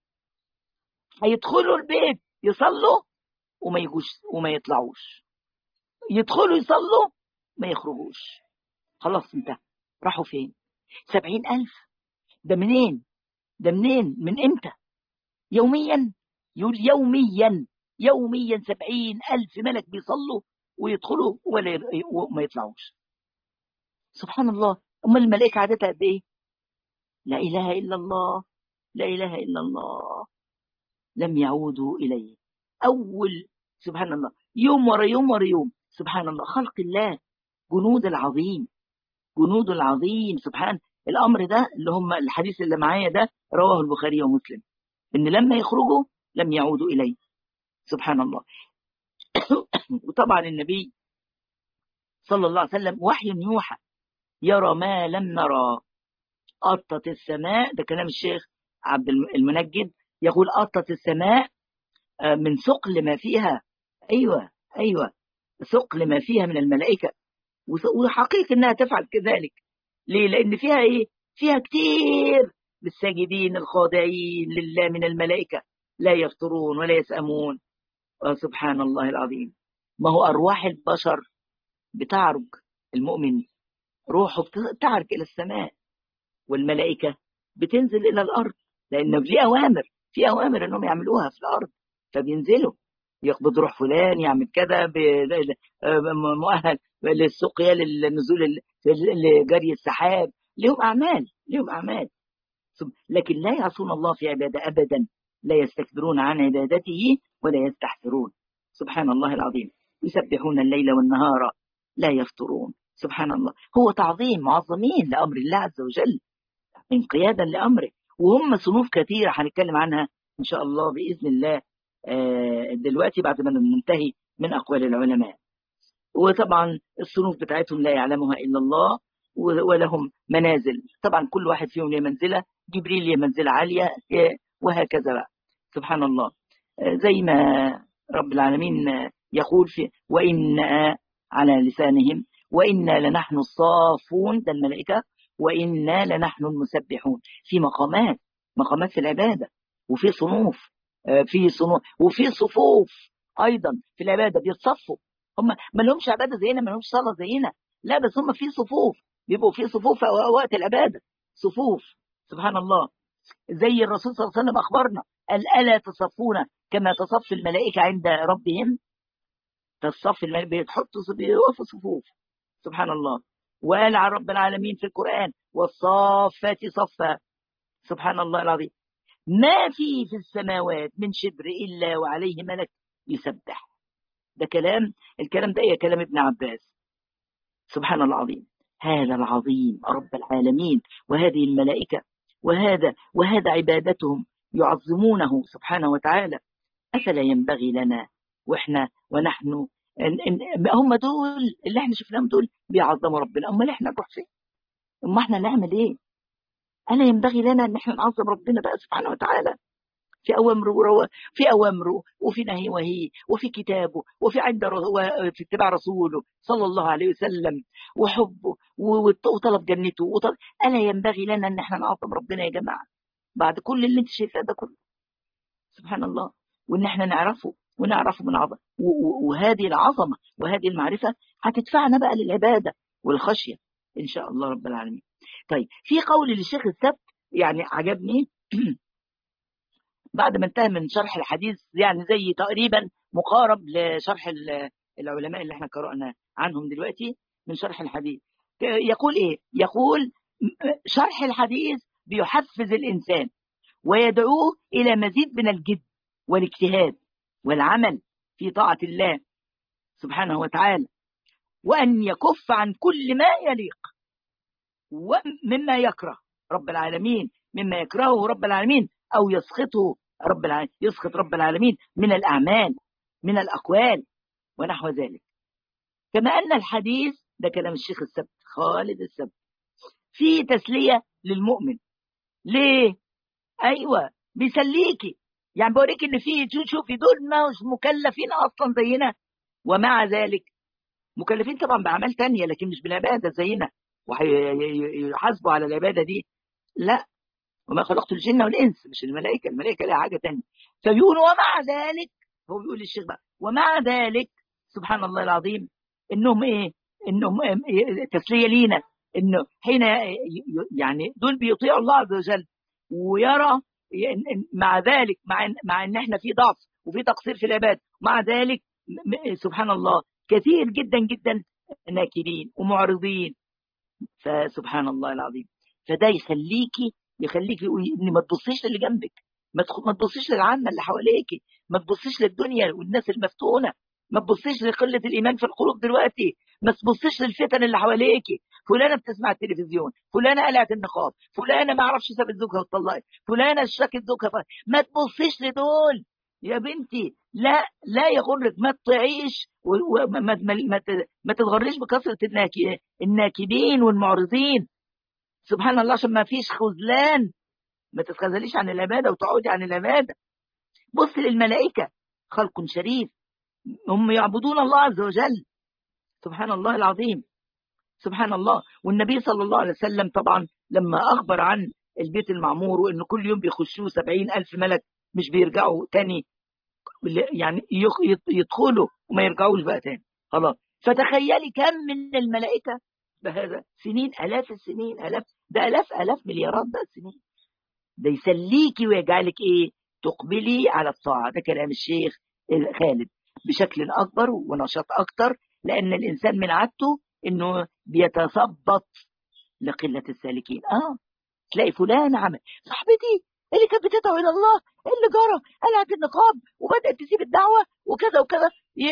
هيدخلوا البيت يصلوا وما يجوش وما يطلعوش يدخلوا يصلوا ما يخرجوش خلاص انتهى راحوا فين سبعين ألف ده منين ده منين من امتى يوميا يقول يوميا يوميا سبعين ألف ملك بيصلوا ويدخلوا ولا وما يطلعوش سبحان الله أمال الملائكة عددها قد إيه؟ لا إله إلا الله لا إله إلا الله لم يعودوا إليه أول سبحان الله يوم ورا يوم ورا يوم سبحان الله خلق الله جنود العظيم جنود العظيم سبحان الأمر ده اللي هم الحديث اللي معايا ده رواه البخاري ومسلم إن لما يخرجوا لم يعودوا إليه سبحان الله وطبعا النبي صلى الله عليه وسلم وحي يوحى يرى ما لم نرى أطت السماء ده كلام الشيخ عبد المنجد يقول أطت السماء من ثقل ما فيها أيوة أيوة ثقل ما فيها من الملائكة وحقيقة أنها تفعل كذلك ليه؟ لأن فيها إيه؟ فيها كتير بالساجدين الخاضعين لله من الملائكة لا يفطرون ولا يسأمون سبحان الله العظيم ما هو أرواح البشر بتعرج المؤمن روحه بتعرج إلى السماء والملائكة بتنزل إلى الأرض لأنه في أوامر في أوامر أنهم يعملوها في الأرض فبينزلوا يقبض روح فلان يعمل كذا مؤهل للسقيا للنزول لجري السحاب لهم أعمال لهم أعمال لكن لا يعصون الله في عبادة أبدا لا يستكبرون عن عبادته ولا يستحسرون سبحان الله العظيم يسبحون الليل والنهار لا يفطرون سبحان الله هو تعظيم معظمين لأمر الله عز وجل انقيادا لأمره وهم صنوف كثيرة هنتكلم عنها إن شاء الله بإذن الله دلوقتي بعد ما ننتهي من أقوال العلماء وطبعا الصنوف بتاعتهم لا يعلمها إلا الله ولهم منازل طبعا كل واحد فيهم له منزلة جبريل له منزلة عالية وهكذا بقى سبحان الله زي ما رب العالمين يقول في وإن على لسانهم وإنا لنحن الصافون ده الملائكة وإنا لنحن المسبحون في مقامات مقامات في العبادة وفي صنوف في صنوف وفي صفوف أيضا في العبادة بيتصفوا هم ما لهمش عبادة زينا ما لهمش صلاة زينا لا بس هم في صفوف بيبقوا في صفوف في وقت العبادة صفوف سبحان الله زي الرسول صلى الله عليه وسلم أخبرنا قال ألا تصفون كما تصف الملائكة عند ربهم تصف الملائكة بيتحطوا بيوقفوا صفوف سبحان الله وقال على رب العالمين في القرآن والصافات صفا سبحان الله العظيم ما في في السماوات من شبر إلا وعليه ملك يسبح ده كلام الكلام ده يا كلام ابن عباس سبحان الله العظيم هذا العظيم رب العالمين وهذه الملائكة وهذا وهذا عبادتهم يعظمونه سبحانه وتعالى أفلا ينبغي لنا وإحنا ونحن إن إن هم دول اللي احنا شفناهم دول بيعظموا ربنا امال احنا نروح فين اما احنا نعمل ايه الا ينبغي لنا ان احنا نعظم ربنا بقى سبحانه وتعالى في أوامره في أوامره وفي نهي وهي وفي كتابه وفي عند في اتباع رسوله صلى الله عليه وسلم وحبه وطلب جنته وطلب ألا ينبغي لنا أن احنا نعظم ربنا يا جماعة بعد كل اللي انت شايفاه ده كله سبحان الله وان احنا نعرفه ونعرفه من عظمه وهذه العظمه وهذه المعرفه هتدفعنا بقى للعباده والخشيه ان شاء الله رب العالمين. طيب في قول للشيخ السبت يعني عجبني بعد ما انتهى من شرح الحديث يعني زي تقريبا مقارب لشرح العلماء اللي احنا قرأنا عنهم دلوقتي من شرح الحديث يقول ايه يقول شرح الحديث بيحفز الإنسان ويدعوه إلى مزيد من الجد والاجتهاد والعمل في طاعة الله سبحانه وتعالى وأن يكف عن كل ما يليق ومما يكره رب العالمين مما يكرهه رب العالمين أو يسخطه رب العالمين يسخط رب العالمين من الأعمال من الأقوال ونحو ذلك كما أن الحديث ده كلام الشيخ السبت خالد السبت في تسلية للمؤمن ليه ايوه بيسليكي يعني بوريك ان في شوفي دول مش مكلفين اصلا زينا ومع ذلك مكلفين طبعا باعمال تانية لكن مش بالعباده زينا ويحاسبوا على العباده دي لا وما خلقت الجن والانس مش الملائكه الملائكه لها حاجه تانية فبيقول ومع ذلك هو بيقول للشيخ بقى ومع ذلك سبحان الله العظيم انهم ايه انهم إيه تسليه لينا انه حين يعني دول بيطيعوا الله عز وجل ويرى مع ذلك مع ان مع ان احنا في ضعف وفي تقصير في العباد مع ذلك سبحان الله كثير جدا جدا ناكرين ومعرضين فسبحان الله العظيم فده يخليكي يخليكي ان ما تبصيش للي جنبك ما تبصيش للعامه اللي حواليكي ما تبصيش للدنيا والناس المفتونه ما تبصيش لقله الايمان في القلوب دلوقتي ما تبصيش للفتن اللي حواليكي فلانه بتسمع التلفزيون فلانه قلعت النقاب فلانه ما اعرفش سابت زوجها وطلقت فلانه اشتكت زوجها ما تبصيش لدول يا بنتي لا لا يغرك ما تطيعيش وما ما, ما, ما تتغريش بكثره الناكدين والمعرضين سبحان الله عشان ما فيش خذلان ما تتخذليش عن العباده وتقعدي عن العباده بص للملائكه خلق شريف هم يعبدون الله عز وجل سبحان الله العظيم سبحان الله والنبي صلى الله عليه وسلم طبعا لما أخبر عن البيت المعمور وإنه كل يوم بيخشوه سبعين ألف ملك مش بيرجعوا تاني يعني يدخلوا وما يرجعوش بقى تاني خلاص فتخيلي كم من الملائكة بهذا سنين آلاف السنين آلاف ده آلاف آلاف مليارات بقى السنين ده يسليكي ويجعلك إيه تقبلي على الطاعة ده كلام الشيخ خالد بشكل أكبر ونشاط أكتر لأن الإنسان من عادته إنه بيتثبط لقلة السالكين آه تلاقي فلان عمل صاحبتي اللي كانت بتدعو إلى الله اللي جرى قلعت النقاب وبدأت تسيب الدعوة وكذا وكذا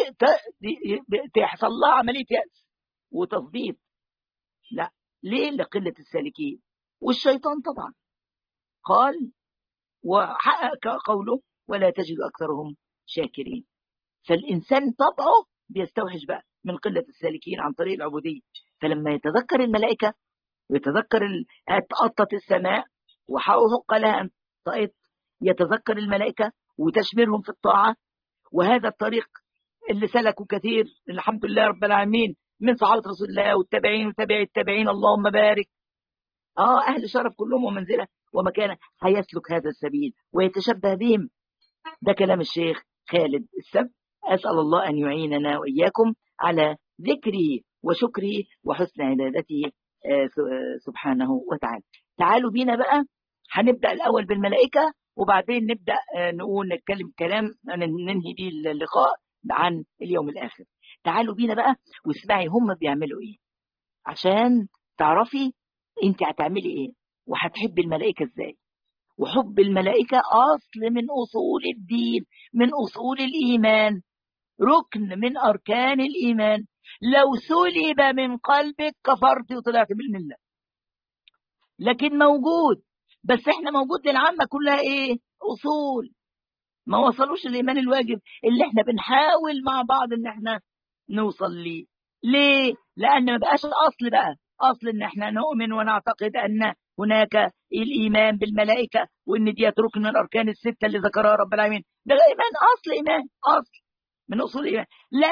تحصل لها عملية يأس وتثبيط لا ليه لقلة السالكين والشيطان طبعا قال وحقق قوله ولا تجد أكثرهم شاكرين فالإنسان طبعه بيستوحش بقى من قلة السالكين عن طريق العبودية فلما يتذكر الملائكة ويتذكر أطت السماء وحق لها أن طئت يتذكر الملائكة وتشميرهم في الطاعة وهذا الطريق اللي سلكوا كثير الحمد لله رب العالمين من صحابة رسول الله والتابعين وتابعي التابعين اللهم بارك اه اهل شرف كلهم ومنزله ومكانه هيسلك هذا السبيل ويتشبه بهم ده كلام الشيخ خالد السبت أسأل الله أن يعيننا وإياكم على ذكره وشكره وحسن عبادته سبحانه وتعالى تعالوا بينا بقى هنبدأ الأول بالملائكة وبعدين نبدأ نقول نتكلم كلام ننهي بيه اللقاء عن اليوم الآخر تعالوا بينا بقى واسمعي هم بيعملوا ايه عشان تعرفي انت هتعملي ايه وهتحبي الملائكة ازاي وحب الملائكة أصل من أصول الدين من أصول الإيمان ركن من أركان الإيمان لو سلب من قلبك كفرت وطلعت بالملة لكن موجود بس احنا موجود للعامة كلها ايه أصول ما وصلوش الإيمان الواجب اللي احنا بنحاول مع بعض ان احنا نوصل ليه ليه لأن ما بقاش أصل بقى أصل ان احنا نؤمن ونعتقد أن هناك الايمان بالملائكه وان دي ركن من الاركان السته اللي ذكرها رب العالمين ده ايمان اصل ايمان اصل من اصول الايمان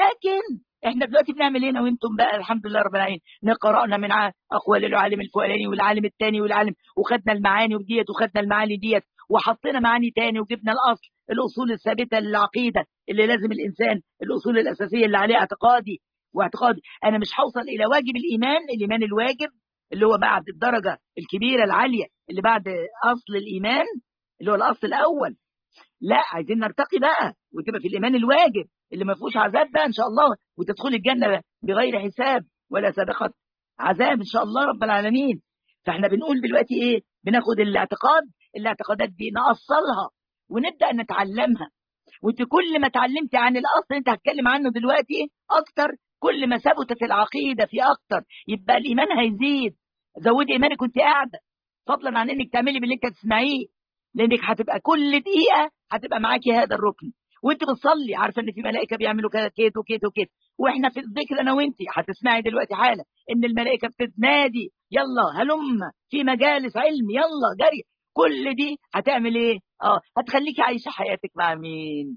لكن احنا دلوقتي بنعمل ايه انا وانتم بقى الحمد لله رب العالمين نقرانا من اقوال العالم الفلاني والعالم الثاني والعالم وخدنا المعاني وديت وخدنا المعاني ديت وحطينا معاني تاني وجبنا الاصل الاصول الثابته للعقيده اللي لازم الانسان الاصول الاساسيه اللي عليها اعتقادي واعتقادي انا مش هوصل الى واجب الايمان الايمان الواجب اللي هو بعد الدرجه الكبيره العاليه اللي بعد اصل الايمان اللي هو الاصل الاول لا عايزين نرتقي بقى وتبقى في الايمان الواجب اللي ما فيهوش عذاب بقى ان شاء الله وتدخل الجنه بغير حساب ولا سابقه عذاب ان شاء الله رب العالمين فاحنا بنقول دلوقتي ايه بناخد الاعتقاد الاعتقادات دي نأصلها ونبدا نتعلمها وانت كل ما اتعلمتي عن الاصل انت هتكلم عنه دلوقتي اكتر كل ما ثبتت العقيده في اكتر يبقى الايمان هيزيد زودي ايمانك وانت قاعده فضلا عن انك تعملي باللي انت تسمعيه لانك هتبقى كل دقيقه هتبقى معاكي هذا الركن وانت بتصلي عارفه ان في ملائكه بيعملوا كده كيت وكيت وكيت واحنا في الذكر انا وانت هتسمعي دلوقتي حالا ان الملائكه بتنادي يلا هلم في مجالس علم يلا جري كل دي هتعمل ايه اه هتخليكي عايشه حياتك مع مين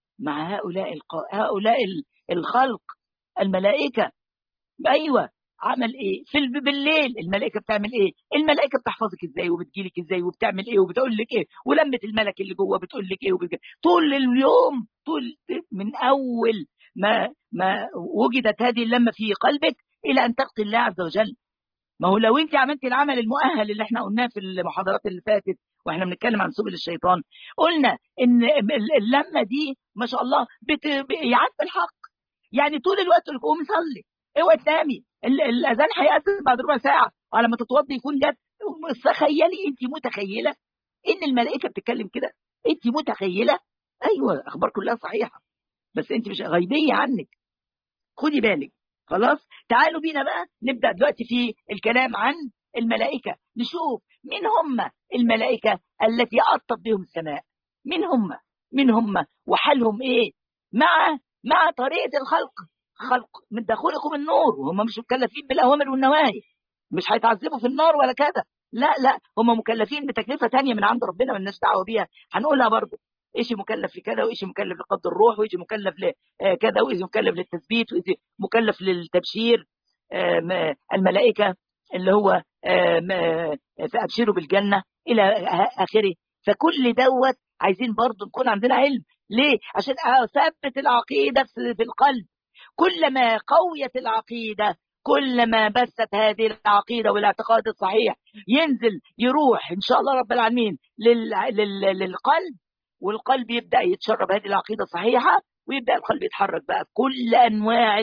مع هؤلاء الق... هؤلاء الخلق الملائكه ايوه عمل ايه في بالليل الملائكه بتعمل ايه الملائكه بتحفظك ازاي وبتجيلك ازاي وبتعمل ايه وبتقول لك ايه ولمه الملك اللي جوه بتقول لك ايه وبتجي. طول اليوم طول من اول ما ما وجدت هذه اللمه في قلبك الى ان تلقي الله عز وجل ما هو لو انت عملتي العمل المؤهل اللي احنا قلناه في المحاضرات اللي فاتت واحنا بنتكلم عن سبل الشيطان قلنا ان اللمه دي ما شاء الله بت... يعد الحق يعني طول الوقت تقول قومي صلي اوعي تنامي الاذان هيأذن بعد ربع ساعه على ما تتوضي يكون جت تخيلي انت متخيله ان الملائكه بتتكلم كده انت متخيله ايوه الاخبار كلها صحيحه بس انت مش غيبيه عنك خدي بالك خلاص تعالوا بينا بقى نبدا دلوقتي في الكلام عن الملائكه نشوف مين هم الملائكه التي اطت بهم السماء مين هم مين هم وحالهم ايه مع مع طريقه الخلق خلق من دخولكم النور وهم مش مكلفين بالاوامر والنواهي مش هيتعذبوا في النار ولا كذا لا لا هم مكلفين بتكلفه ثانيه من عند ربنا مالناش دعوه بيها هنقولها برضه ايش مكلف لكذا وايش مكلف لقبض الروح وايش مكلف لكذا وايش مكلف للتثبيت وايش مكلف للتبشير الملائكه اللي هو فابشروا بالجنه الى اخره فكل دوت عايزين برضه نكون عندنا علم ليه عشان اثبت العقيده في القلب كلما قويت العقيده كلما بثت هذه العقيده والاعتقاد الصحيح ينزل يروح ان شاء الله رب العالمين لل... لل... للقلب والقلب يبدا يتشرب هذه العقيده الصحيحه ويبدا القلب يتحرك بقى كل انواع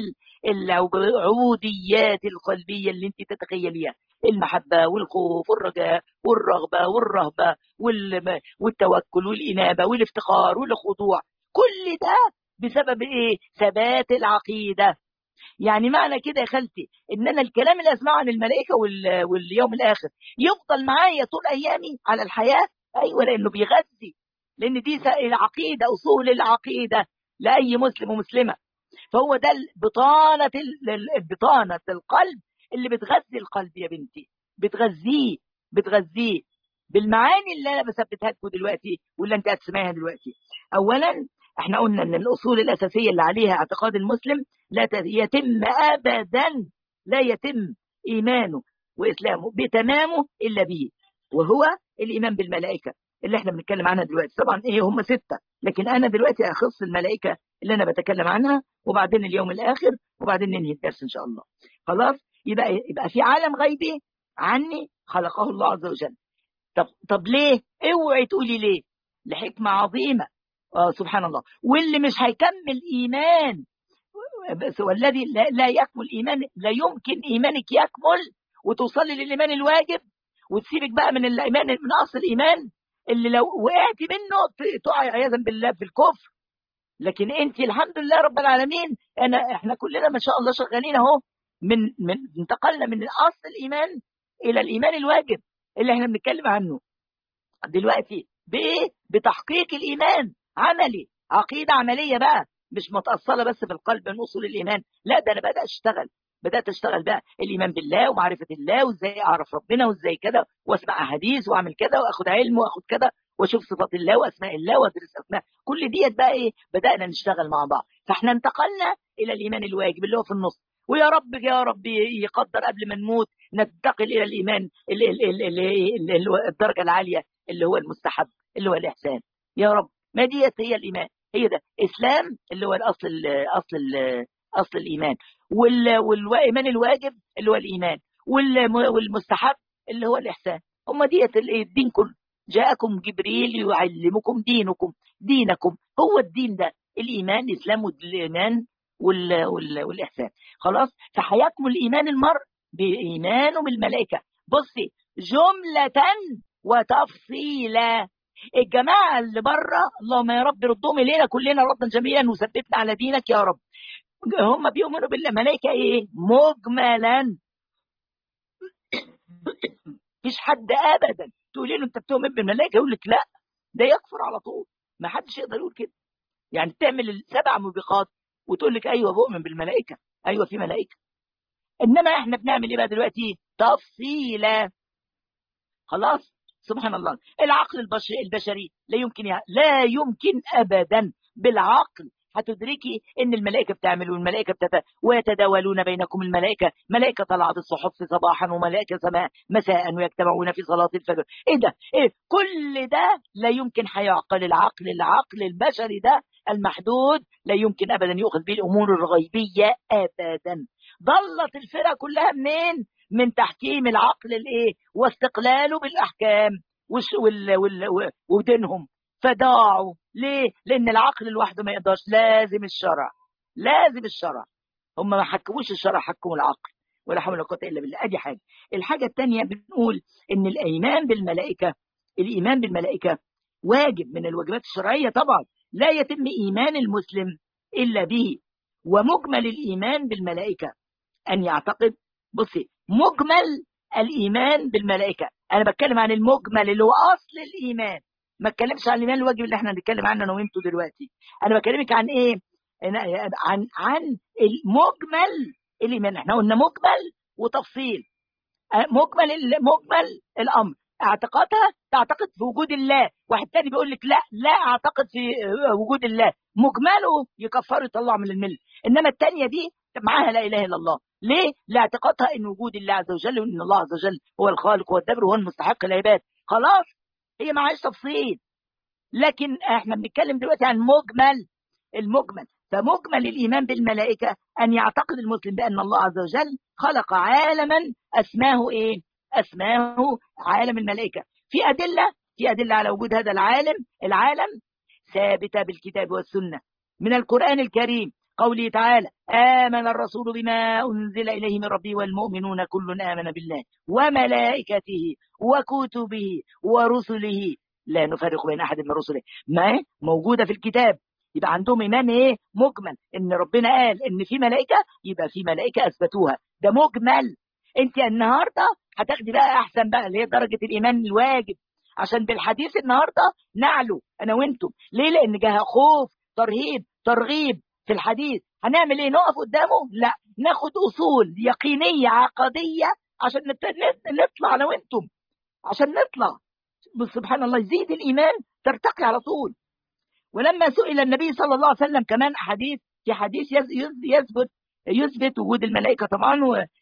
العبوديات القلبيه اللي انت تتخيليها المحبه والخوف والرجاء والرغبه والرهبه والتوكل والانابه والافتخار والخضوع كل ده بسبب ايه ثبات العقيده يعني معنى كده يا خالتي ان انا الكلام اللي اسمعه عن الملائكه واليوم الاخر يفضل معايا طول ايامي على الحياه ايوه لانه بيغذي لان دي العقيده اصول العقيده لاي مسلم ومسلمه فهو ده بطانه بطانه القلب اللي بتغذي القلب يا بنتي بتغذيه بتغذيه بالمعاني اللي انا بثبتها لكم دلوقتي واللي انت هتسمعها دلوقتي اولا احنا قلنا ان الاصول الاساسيه اللي عليها اعتقاد المسلم لا يتم ابدا لا يتم ايمانه واسلامه بتمامه الا به وهو الايمان بالملائكه اللي احنا بنتكلم عنها دلوقتي طبعا ايه هم سته لكن انا دلوقتي اخص الملائكه اللي انا بتكلم عنها وبعدين اليوم الاخر وبعدين ننهي الدرس ان شاء الله خلاص يبقى يبقى في عالم غيبي عني خلقه الله عز وجل طب طب ليه اوعي تقولي ليه لحكمه عظيمه آه سبحان الله واللي مش هيكمل ايمان بس والذي لا, لا يكمل ايمان لا يمكن ايمانك يكمل وتوصلي للايمان الواجب وتسيبك بقى من الايمان من اصل الايمان اللي لو وقعت منه تقعي عياذا بالله في الكفر لكن انت الحمد لله رب العالمين انا احنا كلنا ما شاء الله شغالين اهو من من انتقلنا من اصل الايمان الى الايمان الواجب اللي احنا بنتكلم عنه دلوقتي بايه بتحقيق الايمان عملي عقيده عمليه بقى مش متأصلة بس في القلب من أصول الإيمان لا ده أنا بدأ أشتغل بدات اشتغل بقى الايمان بالله ومعرفه الله وازاي اعرف ربنا وازاي كده واسمع احاديث واعمل كده واخد علم واخد كده واشوف صفات الله واسماء الله وادرس اسماء كل ديت بقى ايه بدانا نشتغل مع بعض فاحنا انتقلنا الى الايمان الواجب اللي هو في النص ويا رب يا رب يقدر قبل ما نموت ننتقل الى الايمان اللي اللي اللي اللي هو الدرجه العاليه اللي هو المستحب اللي هو الاحسان يا رب ما ديت هي الايمان هي ده اسلام اللي هو الاصل اصل اصل الايمان والايمان الواجب اللي هو الايمان والمستحب اللي هو الاحسان هم ديت الدين كله جاءكم جبريل يعلمكم دينكم دينكم هو الدين ده الايمان الاسلام والايمان وال وال والاحسان خلاص فهيكمل ايمان المرء بايمانه بالملائكه بصي جمله وتفصيلا الجماعه اللي بره اللهم يا رب ردهم الينا كلنا ردا جميلا وثبتنا على دينك يا رب هم بيؤمنوا بالملائكه ايه مجملا مفيش حد ابدا تقول له انت بتؤمن بالملائكه يقول لك لا ده يكفر على طول ما حدش يقدر يقول كده يعني تعمل السبع موبقات وتقول لك ايوه بؤمن بالملائكه ايوه في ملائكه انما احنا بنعمل ايه بقى دلوقتي تفصيلا خلاص سبحان الله العقل البشري, البشري لا يمكن لا يمكن ابدا بالعقل هتدركي ان الملائكه بتعمل والملائكه بتت... ويتداولون بينكم الملائكه ملائكه طلعت الصحف صباحا وملائكه سماء مساء ويجتمعون في صلاه الفجر ايه ده ايه كل ده لا يمكن هيعقل العقل العقل البشري ده المحدود لا يمكن ابدا يؤخذ به الامور الغيبيه ابدا ضلت الفرق كلها منين من تحكيم العقل الايه واستقلاله بالاحكام وال... وال... ودينهم فضاعوا ليه؟ لأن العقل لوحده ما يقدرش لازم الشرع لازم الشرع هم ما حكموش الشرع حكموا العقل ولا حول ولا قوة إلا بالله أدي حاجة الحاجة الثانية بنقول إن الإيمان بالملائكة الإيمان بالملائكة واجب من الواجبات الشرعية طبعا لا يتم إيمان المسلم إلا به ومجمل الإيمان بالملائكة أن يعتقد بصي مجمل الإيمان بالملائكة أنا بتكلم عن المجمل اللي هو أصل الإيمان ما اتكلمش عن الايمان الواجب اللي احنا هنتكلم عنه انا وانتوا دلوقتي انا بكلمك عن ايه عن عن المجمل الايمان احنا قلنا مجمل وتفصيل مجمل مجمل الامر اعتقادها تعتقد في وجود الله واحد تاني بيقول لك لا لا اعتقد في وجود الله مجمله يكفر يطلع من المله انما الثانيه دي معاها لا اله الا الله ليه لاعتقادها ان وجود الله عز وجل وان الله عز وجل هو الخالق والدبر وهو المستحق العباد خلاص هي معهاش تفصيل لكن احنا بنتكلم دلوقتي عن مجمل المجمل فمجمل الايمان بالملائكه ان يعتقد المسلم بان الله عز وجل خلق عالما اسماه ايه؟ اسماه عالم الملائكه في ادله في ادله على وجود هذا العالم العالم ثابته بالكتاب والسنه من القران الكريم قوله تعالى آمن الرسول بما أنزل إليه من ربه والمؤمنون كل آمن بالله وملائكته وكتبه ورسله لا نفرق بين أحد من رسله ما موجودة في الكتاب يبقى عندهم إيمان إيه مجمل إن ربنا قال إن في ملائكة يبقى في ملائكة أثبتوها ده مجمل أنت النهاردة هتاخدي بقى أحسن بقى اللي هي درجة الإيمان الواجب عشان بالحديث النهاردة نعلو أنا وأنتم ليه لأن جاها خوف ترهيب ترغيب في الحديث هنعمل ايه نقف قدامه لا ناخد اصول يقينيه عقديه عشان نطلع انا وانتم عشان نطلع سبحان الله يزيد الايمان ترتقي على طول ولما سئل النبي صلى الله عليه وسلم كمان حديث في حديث يثبت يثبت وجود الملائكه طبعا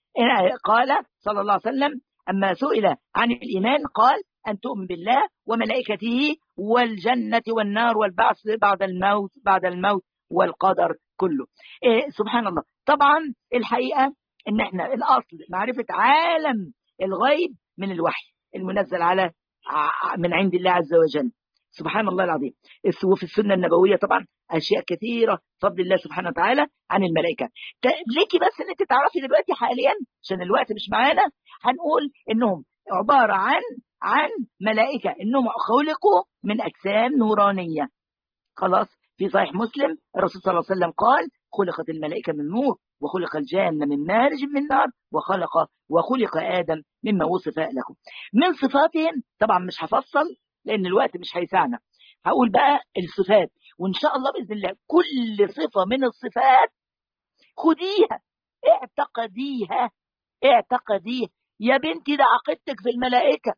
قال صلى الله عليه وسلم اما سئل عن الايمان قال ان تؤمن بالله وملائكته والجنه والنار والبعث بعد الموت بعد الموت والقدر كله إيه سبحان الله طبعا الحقيقة ان احنا الاصل معرفة عالم الغيب من الوحي المنزل على من عند الله عز وجل سبحان الله العظيم وفي السنة النبوية طبعا أشياء كثيرة فضل الله سبحانه وتعالى عن الملائكة ليكي بس ان انت تعرفي دلوقتي حاليا عشان الوقت مش معانا هنقول انهم عبارة عن عن ملائكة انهم خلقوا من اجسام نورانية خلاص في صحيح مسلم الرسول صلى الله عليه وسلم قال خلقت الملائكة من نور وخلق الجان من مارج من نار وخلق وخلق آدم مما وصف لكم من صفاتهم طبعا مش هفصل لأن الوقت مش هيسعنا هقول بقى الصفات وإن شاء الله بإذن الله كل صفة من الصفات خديها اعتقديها اعتقديها يا بنتي ده عقيدتك في الملائكة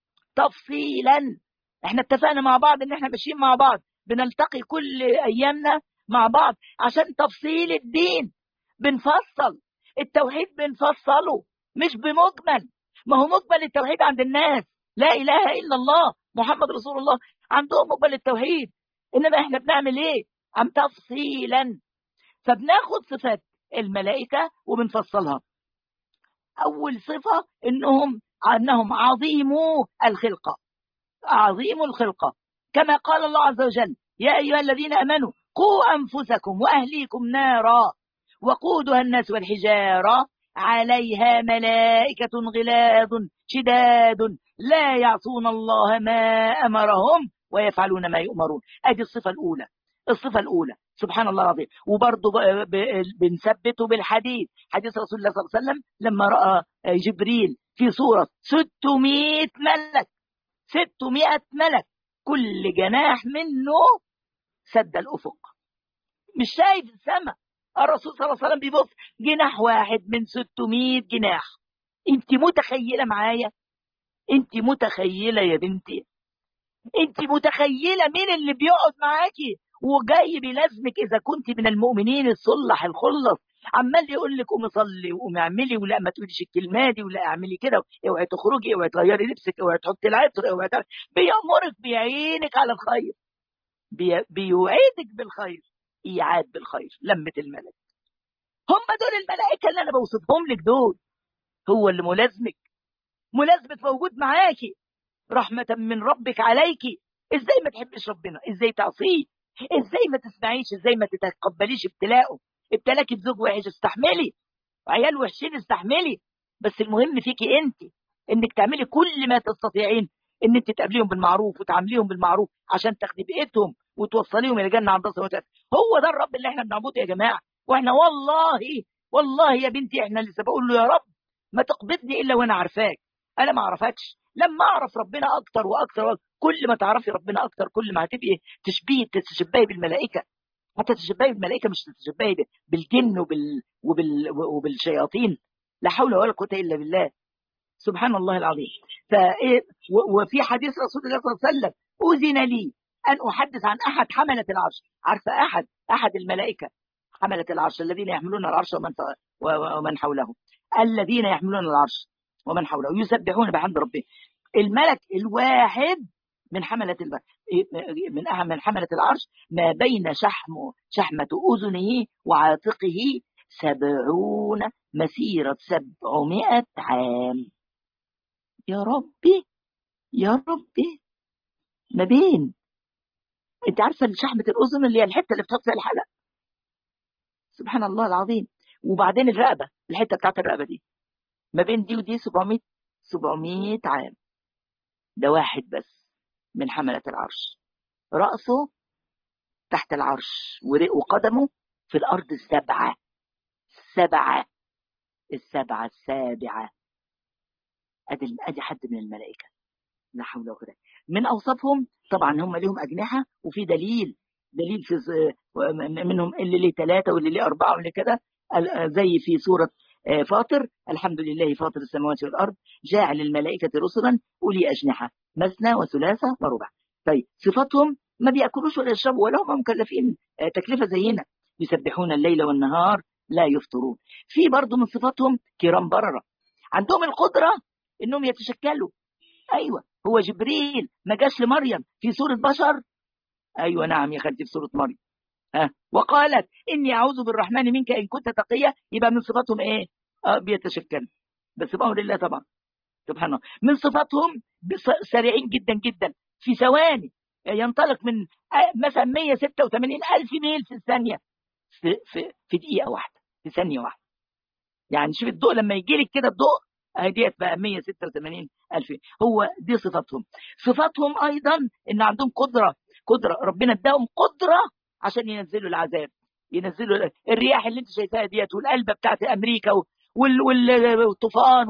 تفصيلا احنا اتفقنا مع بعض ان احنا ماشيين مع بعض بنلتقي كل ايامنا مع بعض عشان تفصيل الدين بنفصل التوحيد بنفصله مش بمجمل ما هو مجمل التوحيد عند الناس لا اله الا الله محمد رسول الله عندهم مجمل التوحيد انما احنا بنعمل ايه عم تفصيلا فبناخد صفات الملائكه وبنفصلها اول صفه انهم انهم عظيمو الخلقه عظيم الخلقه كما قال الله عز وجل يا ايها الذين امنوا قوا انفسكم واهليكم نارا وقودها الناس والحجاره عليها ملائكة غلاظ شداد لا يعصون الله ما أمرهم ويفعلون ما يؤمرون ادي الصفة الأولى الصفة الأولى سبحان الله العظيم وبرضه بنثبته بالحديث حديث رسول الله صلى الله عليه وسلم لما رأى جبريل في صورة 600 ملك 600 ملك كل جناح منه سد الأفق مش شايف السماء الرسول صلى الله عليه وسلم بيبص جناح واحد من 600 جناح انت متخيله معايا انت متخيله يا بنتي انت متخيله مين اللي بيقعد معاكي وجاي بيلازمك اذا كنت من المؤمنين الصلح الخلص عمال يقول لك قومي صلي وقومي اعملي ولا ما تقوليش الكلمه دي ولا اعملي كده اوعي تخرجي اوعي تغيري لبسك اوعي تحطي العطر اوعي تعمل بيامرك بيعينك على الخير بي... بيوعدك بالخير ايعاد بالخير لمه الملك هم دول الملائكه اللي انا بوصفهم لك دول هو اللي ملازمك ملازمك موجود معاكي رحمه من ربك عليكي ازاي ما تحبش ربنا ازاي تعصيه ازاي ما تسمعيش ازاي ما تتقبليش ابتلاءه ابتلاكي بزوج وحش استحملي وعيال وحشين استحملي بس المهم فيكي انت انك تعملي كل ما تستطيعين ان انت تقابليهم بالمعروف وتعامليهم بالمعروف عشان تاخدي بيئتهم وتوصليهم الى الجنه عند الله وتعالى هو ده الرب اللي احنا بنعبده يا جماعه واحنا والله والله يا بنتي احنا لسه بقول له يا رب ما تقبضني الا وانا عارفاك انا ما اعرفكش لما اعرف ربنا اكتر واكتر, وأكتر كل ما تعرفي ربنا اكتر كل ما هتبقي تشبيه تتشبهي بالملائكه حتى تتشبهي بالملائكه مش تتشبهي بالجن وبال وبال وبالشياطين لا حول ولا قوه الا بالله سبحان الله العظيم فايه وفي حديث رسول الله صلى الله عليه وسلم اذن لي ان احدث عن احد حمله العرش عارفه احد احد الملائكه حمله العرش الذين يحملون العرش ومن ومن حوله الذين يحملون العرش ومن حوله يسبحون بحمد ربهم الملك الواحد من حملة الب... من أهم من حملة العرش ما بين شحم شحمة أذنه وعاتقه سبعون مسيرة سبعمائة عام يا ربي يا ربي ما بين انت عارفه شحمه الاذن اللي هي الحته اللي بتحط فيها الحلق سبحان الله العظيم وبعدين الرقبه الحته بتاعت الرقبه دي ما بين دي ودي 700 700 عام ده واحد بس من حملة العرش رأسه تحت العرش وقدمه في الأرض السبعة سبعة السبعة السابعة أدي أدي حد من الملائكة لا حول ولا قوة من أوصافهم طبعا هم لهم أجنحة وفي دليل دليل في منهم اللي ليه ثلاثة واللي ليه أربعة واللي كده زي في سورة فاطر الحمد لله فاطر السماوات والأرض جاعل الملائكة رسلا أولي أجنحة مثنى وثلاثة وربع طيب صفاتهم ما بيأكلوش ولا يشربوا ولا هم مكلفين تكلفة زينا يسبحون الليل والنهار لا يفطرون في برضه من صفاتهم كرام بررة عندهم القدرة انهم يتشكلوا ايوه هو جبريل ما جاش لمريم في سورة بشر ايوه نعم يا خالتي في سورة مريم ها وقالت اني اعوذ بالرحمن منك ان كنت تقيا يبقى من صفاتهم ايه آه بيتشكلوا بس بامر الله طبعا سبحان الله من صفاتهم سريعين جدا جدا في ثواني ينطلق من مثلا 186 ألف ميل في الثانية في, في, في دقيقة واحدة في ثانية واحدة يعني شوف الضوء لما يجي لك كده الضوء اهي ديت بقى 186 ألف هو دي صفاتهم صفاتهم أيضا إن عندهم قدرة قدرة ربنا اداهم قدرة عشان ينزلوا العذاب ينزلوا الرياح اللي انت شايفاها ديت والقلبة بتاعت أمريكا والطوفان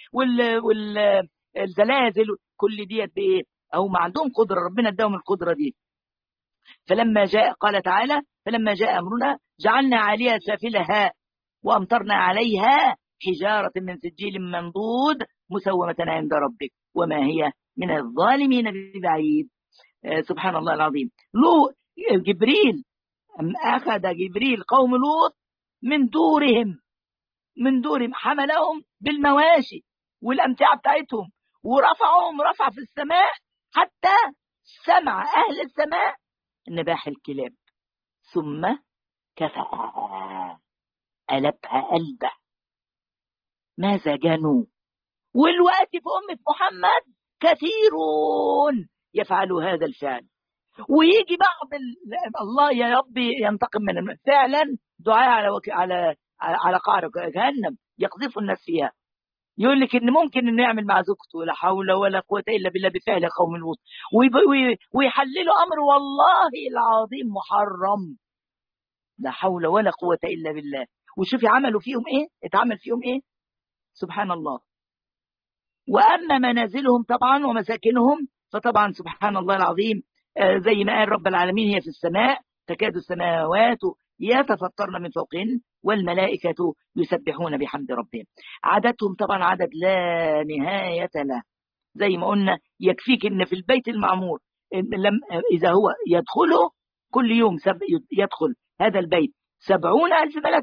والزلازل كل ديت بايه هم عندهم قدره ربنا اداهم القدره دي فلما جاء قال تعالى فلما جاء امرنا جعلنا عليها سافلها وأمطرنا عليها حجارة من سجيل منضود مسومة عند ربك وما هي من الظالمين ببعيد آه، سبحان الله العظيم لو جبريل أخذ جبريل قوم لوط من دورهم من دورهم حملهم بالمواشي والأمتعة بتاعتهم ورفعهم رفع في السماء حتى سمع أهل السماء نباح الكلاب ثم كفأها قلبها قلبه ماذا جنوا والوقت في أمة محمد كثيرون يفعلوا هذا الفعل ويجي بعض الله يا ربي ينتقم من فعلا دعاء على وك... على على قعر جهنم يقذف الناس فيها يقول لك ان ممكن انه يعمل مع زوجته لا حول ولا قوه الا بالله بفعل قوم لوط ويحللوا امر والله العظيم محرم لا حول ولا قوه الا بالله وشوفي عملوا فيهم ايه اتعمل فيهم ايه سبحان الله واما منازلهم طبعا ومساكنهم فطبعا سبحان الله العظيم آه، زي ما قال رب العالمين هي في السماء تكاد السماوات يتفطرن من فوقهن والملائكة يسبحون بحمد ربهم عددهم طبعا عدد لا نهاية له زي ما قلنا يكفيك ان في البيت المعمور لم اذا هو يدخله كل يوم يدخل هذا البيت سبعون ألف ملك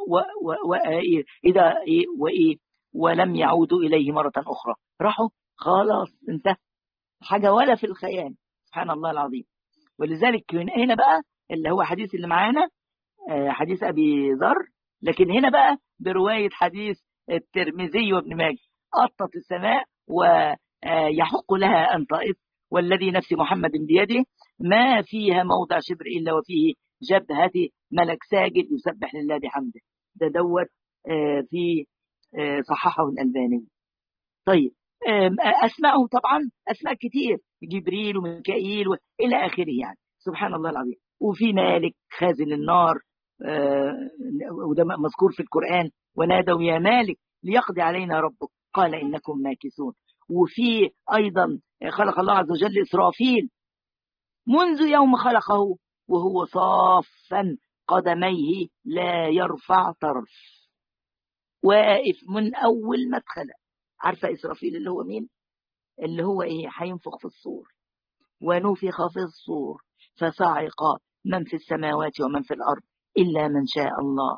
وإذا وإيه ولم يعودوا إليه مرة أخرى راحوا خلاص انتهى حاجة ولا في الخيال سبحان الله العظيم ولذلك هنا بقى اللي هو حديث اللي معانا آه، حديث أبي ذر لكن هنا بقى برواية حديث الترمذي وابن ماجه أطت السماء ويحق لها أن تأط والذي نفس محمد بيده ما فيها موضع شبر إلا وفيه جبهة ملك ساجد يسبح لله بحمده ده دوت آه، في آه، صححه الألباني طيب أسماءه طبعا أسماء كتير جبريل وميكائيل إلى آخره يعني سبحان الله العظيم وفي مالك خازن النار آه، وده مذكور في القرآن ونادوا يا مالك ليقضي علينا ربك قال إنكم ماكثون وفي أيضا خلق الله عز وجل إسرافيل منذ يوم خلقه وهو صافا قدميه لا يرفع طرف واقف من أول ما اتخلق عارفة إسرافيل اللي هو مين اللي هو إيه هينفخ في الصور ونفخ في الصور فصعق من في السماوات ومن في الأرض إلا من شاء الله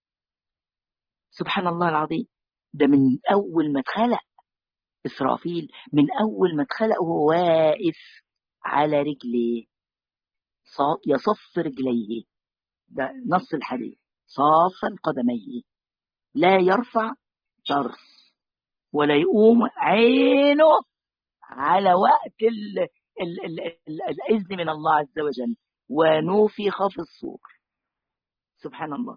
سبحان الله العظيم ده من أول ما اتخلق إسرافيل من أول ما اتخلق وهو واقف على رجليه يصف رجليه ده نص الحديث صافا قدميه لا يرفع طرف ولا يقوم عينه على وقت ال ال ال ال الإذن من الله عز وجل ونوفخ في الصور سبحان الله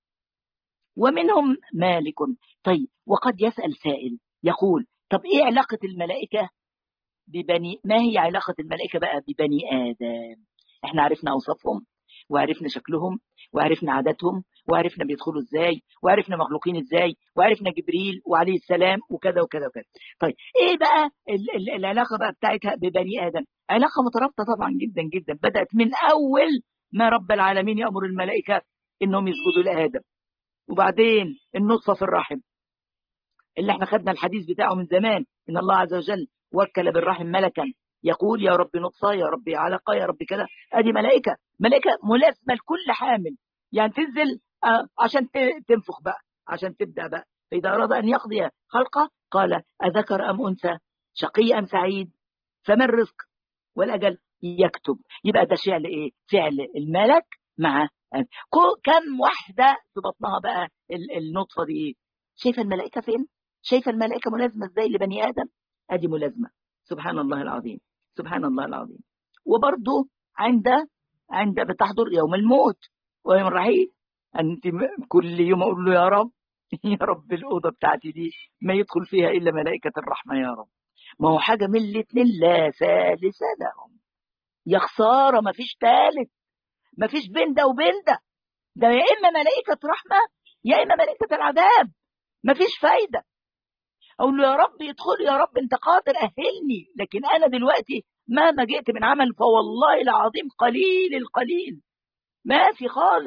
ومنهم مالك طيب وقد يسأل سائل يقول طب ايه علاقة الملائكة ببني ما هي علاقة الملائكة بقى ببني آدم احنا عرفنا أوصافهم وعرفنا شكلهم وعرفنا عاداتهم وعرفنا بيدخلوا ازاي وعرفنا مخلوقين ازاي وعرفنا جبريل وعليه السلام وكذا وكذا وكذا طيب ايه بقى العلاقة بقى بتاعتها ببني آدم علاقة مترابطة طبعا جدا جدا بدأت من أول ما رب العالمين يأمر الملائكة انهم يسجدوا لآدم وبعدين النطفة في الرحم اللي احنا خدنا الحديث بتاعه من زمان ان الله عز وجل وكل بالرحم ملكا يقول يا رب نطفة يا رب علقة يا رب كذا ادي ملائكة ملائكة ملازمة لكل حامل يعني تنزل آه، عشان تنفخ بقى عشان تبدأ بقى فإذا أراد أن يقضي خلقه قال أذكر أم أنثى شقي أم سعيد فما الرزق والأجل يكتب يبقى ده فعل إيه فعل الملك مع كم واحدة في بطنها بقى النطفة دي ايه شايفة الملائكة فين شايفة الملائكة ملازمة ازاي لبني آدم ادي ملازمة سبحان الله العظيم سبحان الله العظيم وبرضه عند عند بتحضر يوم الموت ويوم الرحيل انت كل يوم اقول له يا رب يا رب الأوضة بتاعتي دي ما يدخل فيها إلا ملائكة الرحمة يا رب ما هو حاجة من الاثنين لا ثالث لهم يا خسارة ما فيش ثالث ما فيش بين ده وبين ده ده يا إما ملائكة رحمة يا إما ملائكة العذاب ما فيش فايدة أقول له يا رب يدخل يا رب أنت قادر أهلني لكن أنا دلوقتي مهما جئت من عمل فوالله العظيم قليل القليل ما في خالص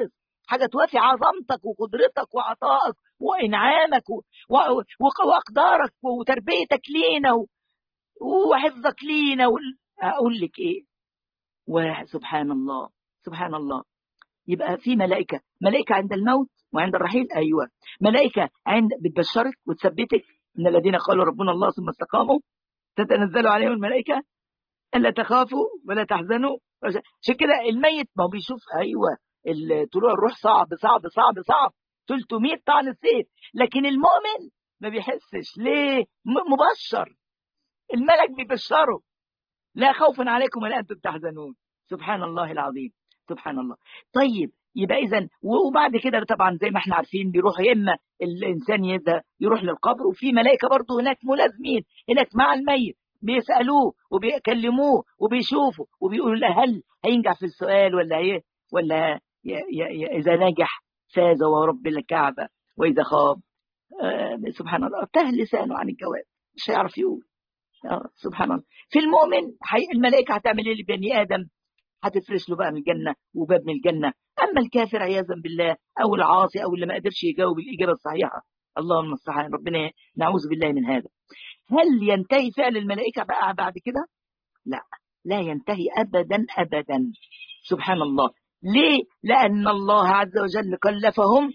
حاجه توافي عظمتك وقدرتك وعطائك وانعامك و... و... و... واقدارك وتربيتك لينا و... وحفظك لينا و... اقول لك ايه وسبحان الله سبحان الله يبقى في ملائكه ملائكه عند الموت وعند الرحيل ايوه ملائكه عند بتبشرك وتثبتك ان الذين قالوا ربنا الله ثم استقاموا تتنزل عليهم الملائكه الا تخافوا ولا تحزنوا عشان كده الميت ما هو بيشوف ايوه طلوع الروح صعب صعب صعب صعب 300 طعن السيف لكن المؤمن ما بيحسش ليه مبشر الملك بيبشره لا خوف عليكم ولا انتم تحزنون سبحان الله العظيم سبحان الله طيب يبقى اذا وبعد كده طبعا زي ما احنا عارفين بيروح يا اما الانسان يذهب يروح للقبر وفي ملائكه برضه هناك ملازمين هناك مع الميت بيسالوه وبيكلموه وبيشوفوا وبيقولوا له هل هينجح في السؤال ولا هي ولا ي ي اذا نجح فاز ورب الكعبه واذا خاب آه سبحان الله ارتهى لسانه عن الجواب مش هيعرف يقول آه سبحان الله في المؤمن الملائكه هتعمل ايه لبني ادم هتفرش له بقى من الجنه وباب من الجنه اما الكافر عياذا بالله او العاصي او اللي ما قدرش يجاوب الاجابه الصحيحه اللهم المستعان ربنا نعوذ بالله من هذا هل ينتهي فعل الملائكه بقى بعد كده لا لا ينتهي ابدا ابدا سبحان الله ليه لان الله عز وجل كلفهم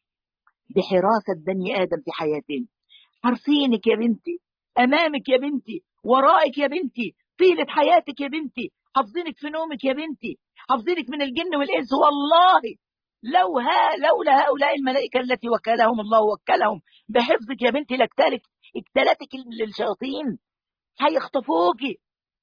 بحراسه بني ادم في حياتهم حرصينك يا بنتي امامك يا بنتي ورائك يا بنتي طيله حياتك يا بنتي حافظينك في نومك يا بنتي حافظينك من الجن والانس والله لو ها لولا هؤلاء الملائكه التي وكلهم الله وكلهم بحفظك يا بنتي لاكتلك اكتلتك الشياطين هيخطفوكي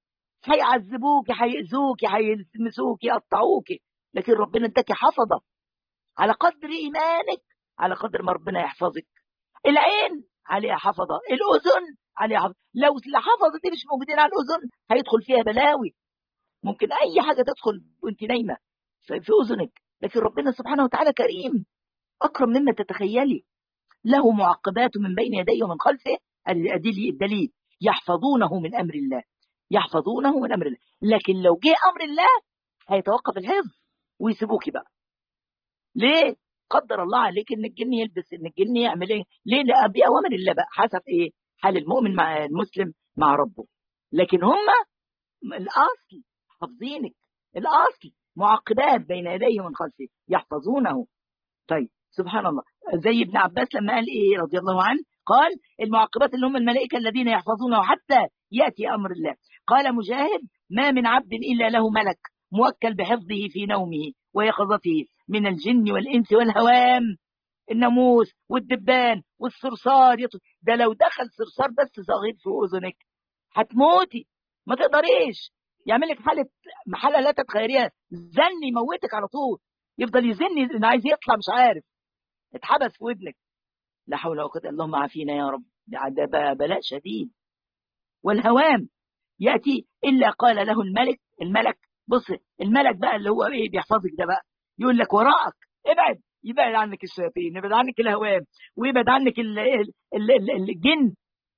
هيعذبوكي هيأذوكي هيلمسوكي يقطعوكي لكن ربنا اداكي حفظه على قدر ايمانك على قدر ما ربنا يحفظك العين عليها حفظه الاذن عليها حفظه لو الحفظه دي مش موجودين على الاذن هيدخل فيها بلاوي ممكن اي حاجه تدخل وانت نايمه في اذنك لكن ربنا سبحانه وتعالى كريم اكرم مما تتخيلي له معقبات من بين يديه ومن خلفه الدليل يحفظونه من امر الله يحفظونه من امر الله لكن لو جه امر الله هيتوقف الحفظ ويسيبوكي بقى ليه قدر الله عليك ان الجن يلبس ان الجن يعمل ايه ليه لا باوامر الله بقى حسب ايه حال المؤمن مع المسلم مع ربه لكن هم الاصل حافظينك الاصل معقبات بين يديه ومن خلفه يحفظونه طيب سبحان الله زي ابن عباس لما قال ايه رضي الله عنه قال المعقبات اللي هم الملائكه الذين يحفظونه حتى ياتي امر الله قال مجاهد ما من عبد الا له ملك موكل بحفظه في نومه ويقظته من الجن والانس والهوام الناموس والدبان والصرصار ده لو دخل صرصار بس صغير في اذنك هتموتي ما تقدريش يعمل لك حاله حاله لا تتخيليها زن يموتك على طول يفضل يزن ان عايز يطلع مش عارف اتحبس في ودنك لا حول ولا قوه اللهم عافينا يا رب ده بلاء شديد والهوام ياتي الا قال له الملك الملك بص الملك بقى اللي هو ايه بيحفظك ده بقى يقول لك وراءك ابعد يبعد عنك الشياطين يبعد عنك الهوام ويبعد عنك ال ال ال الجن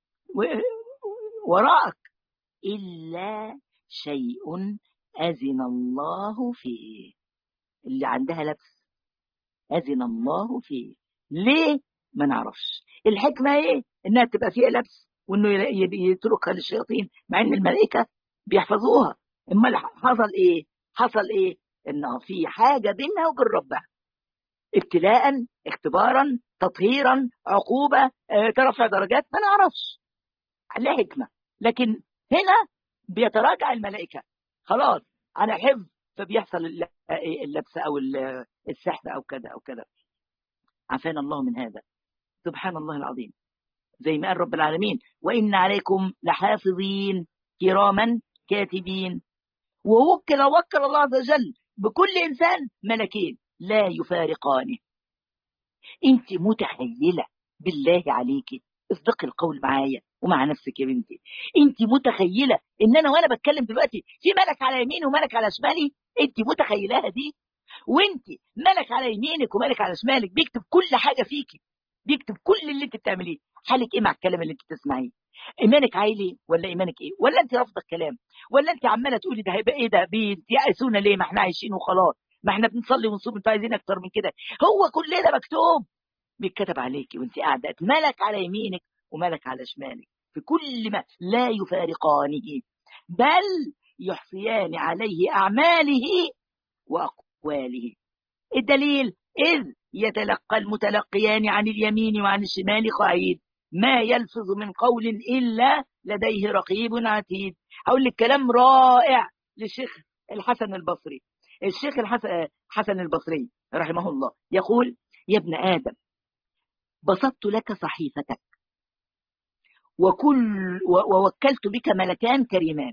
وراءك الا شيء اذن الله فيه اللي عندها لبس اذن الله فيه ليه ما نعرفش الحكمه ايه انها تبقى فيها لبس وانه يتركها للشياطين مع ان الملائكه بيحفظوها امال حصل ايه حصل ايه انه في حاجه بينها وبين ربها ابتلاء اختبارا تطهيرا عقوبه اه ترفع درجات ما نعرفش لها حكمه لكن هنا بيتراجع الملائكه خلاص على حفظ فبيحصل اللبس او السحب او كذا او كذا عافانا الله من هذا سبحان الله العظيم زي ما قال رب العالمين وان عليكم لحافظين كراما كاتبين ووكل وكل الله عز وجل بكل انسان ملكين لا يفارقانه انت متخيله بالله عليكي اصدقي القول معايا ومع نفسك يا بنتي انت متخيله ان انا وانا بتكلم دلوقتي في ملك على يميني وملك على شمالي انت متخيلاها دي وانت ملك على يمينك وملك على شمالك بيكتب كل حاجه فيكي بيكتب كل اللي انت بتعمليه حالك ايه مع الكلام اللي انت بتسمعيه ايمانك عالي ولا ايمانك ايه ولا انت رافضه الكلام ولا انت عماله تقولي ده هيبقى ايه ده بييأسونا ليه ما احنا عايشين وخلاص ما احنا بنصلي ونصوم انتوا عايزين اكتر من كده هو كل ده مكتوب بيتكتب عليكي وانت قاعده ملك على يمينك وملك على شمالك في كل ما لا يفارقانه بل يحصيان عليه اعماله واقواله الدليل اذ يتلقى المتلقيان عن اليمين وعن الشمال قعيد ما يلفظ من قول الا لديه رقيب عتيد هقول لك كلام رائع للشيخ الحسن البصري الشيخ الحسن البصري رحمه الله يقول يا ابن آدم بسطت لك صحيفتك وكل ووكلت بك ملكان كريمان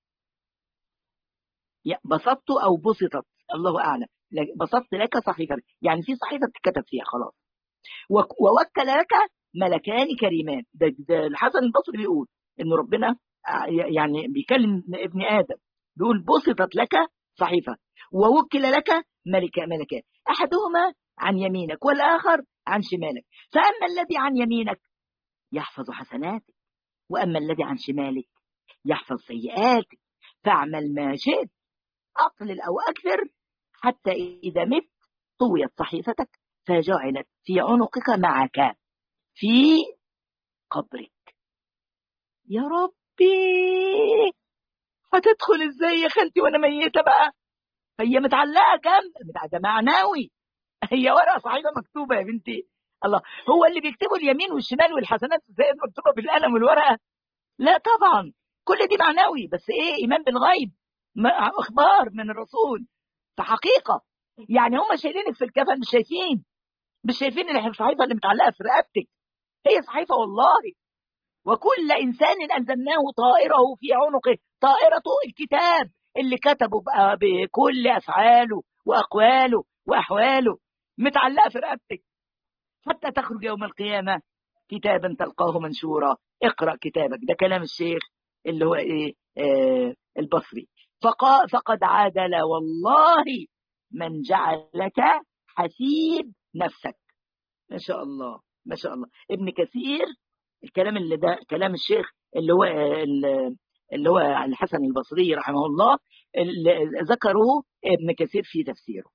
بسطت أو بسطت الله أعلم بسطت لك صحيفتك يعني في صحيفة تتكتب فيها خلاص ووكل لك ملكان كريمان ده, ده الحسن البصري بيقول إن ربنا يعني بيكلم ابن آدم بيقول بسطت لك صحيفة ووكل لك ملك ملكان أحدهما عن يمينك والآخر عن شمالك فأما الذي عن يمينك يحفظ حسناتك وأما الذي عن شمالك يحفظ سيئاتك فاعمل ما شئت أقلل أو أكثر حتى إذا مت طويت صحيفتك فجعلت في عنقك معك في قبرك يا ربي هتدخل ازاي يا خالتي وانا ميته بقى هي متعلقه جنب ده معنوي هي ورقه صحيفه مكتوبه يا بنتي الله هو اللي بيكتبوا اليمين والشمال والحسنات زي مكتوبه بالقلم والورقه لا طبعا كل دي معنوي بس ايه ايمان بالغيب اخبار من الرسول فحقيقه يعني هم شايلينك في الكفن مش شايفين مش شايفين الصحيفه اللي متعلقه في رقبتك هي صحيفه والله وكل انسان انزلناه طائره في عنقه طائرته الكتاب اللي كتبه بقى بكل افعاله واقواله واحواله متعلقه في رقبتك حتى تخرج يوم القيامه كتابا تلقاه منشورا اقرا كتابك ده كلام الشيخ اللي هو ايه آه البصري فقا فقد عادل والله من جعلك حسيب نفسك ما شاء الله ما شاء الله ابن كثير الكلام اللي ده كلام الشيخ اللي هو اللي هو الحسن البصري رحمه الله اللي ذكره ابن كثير في تفسيره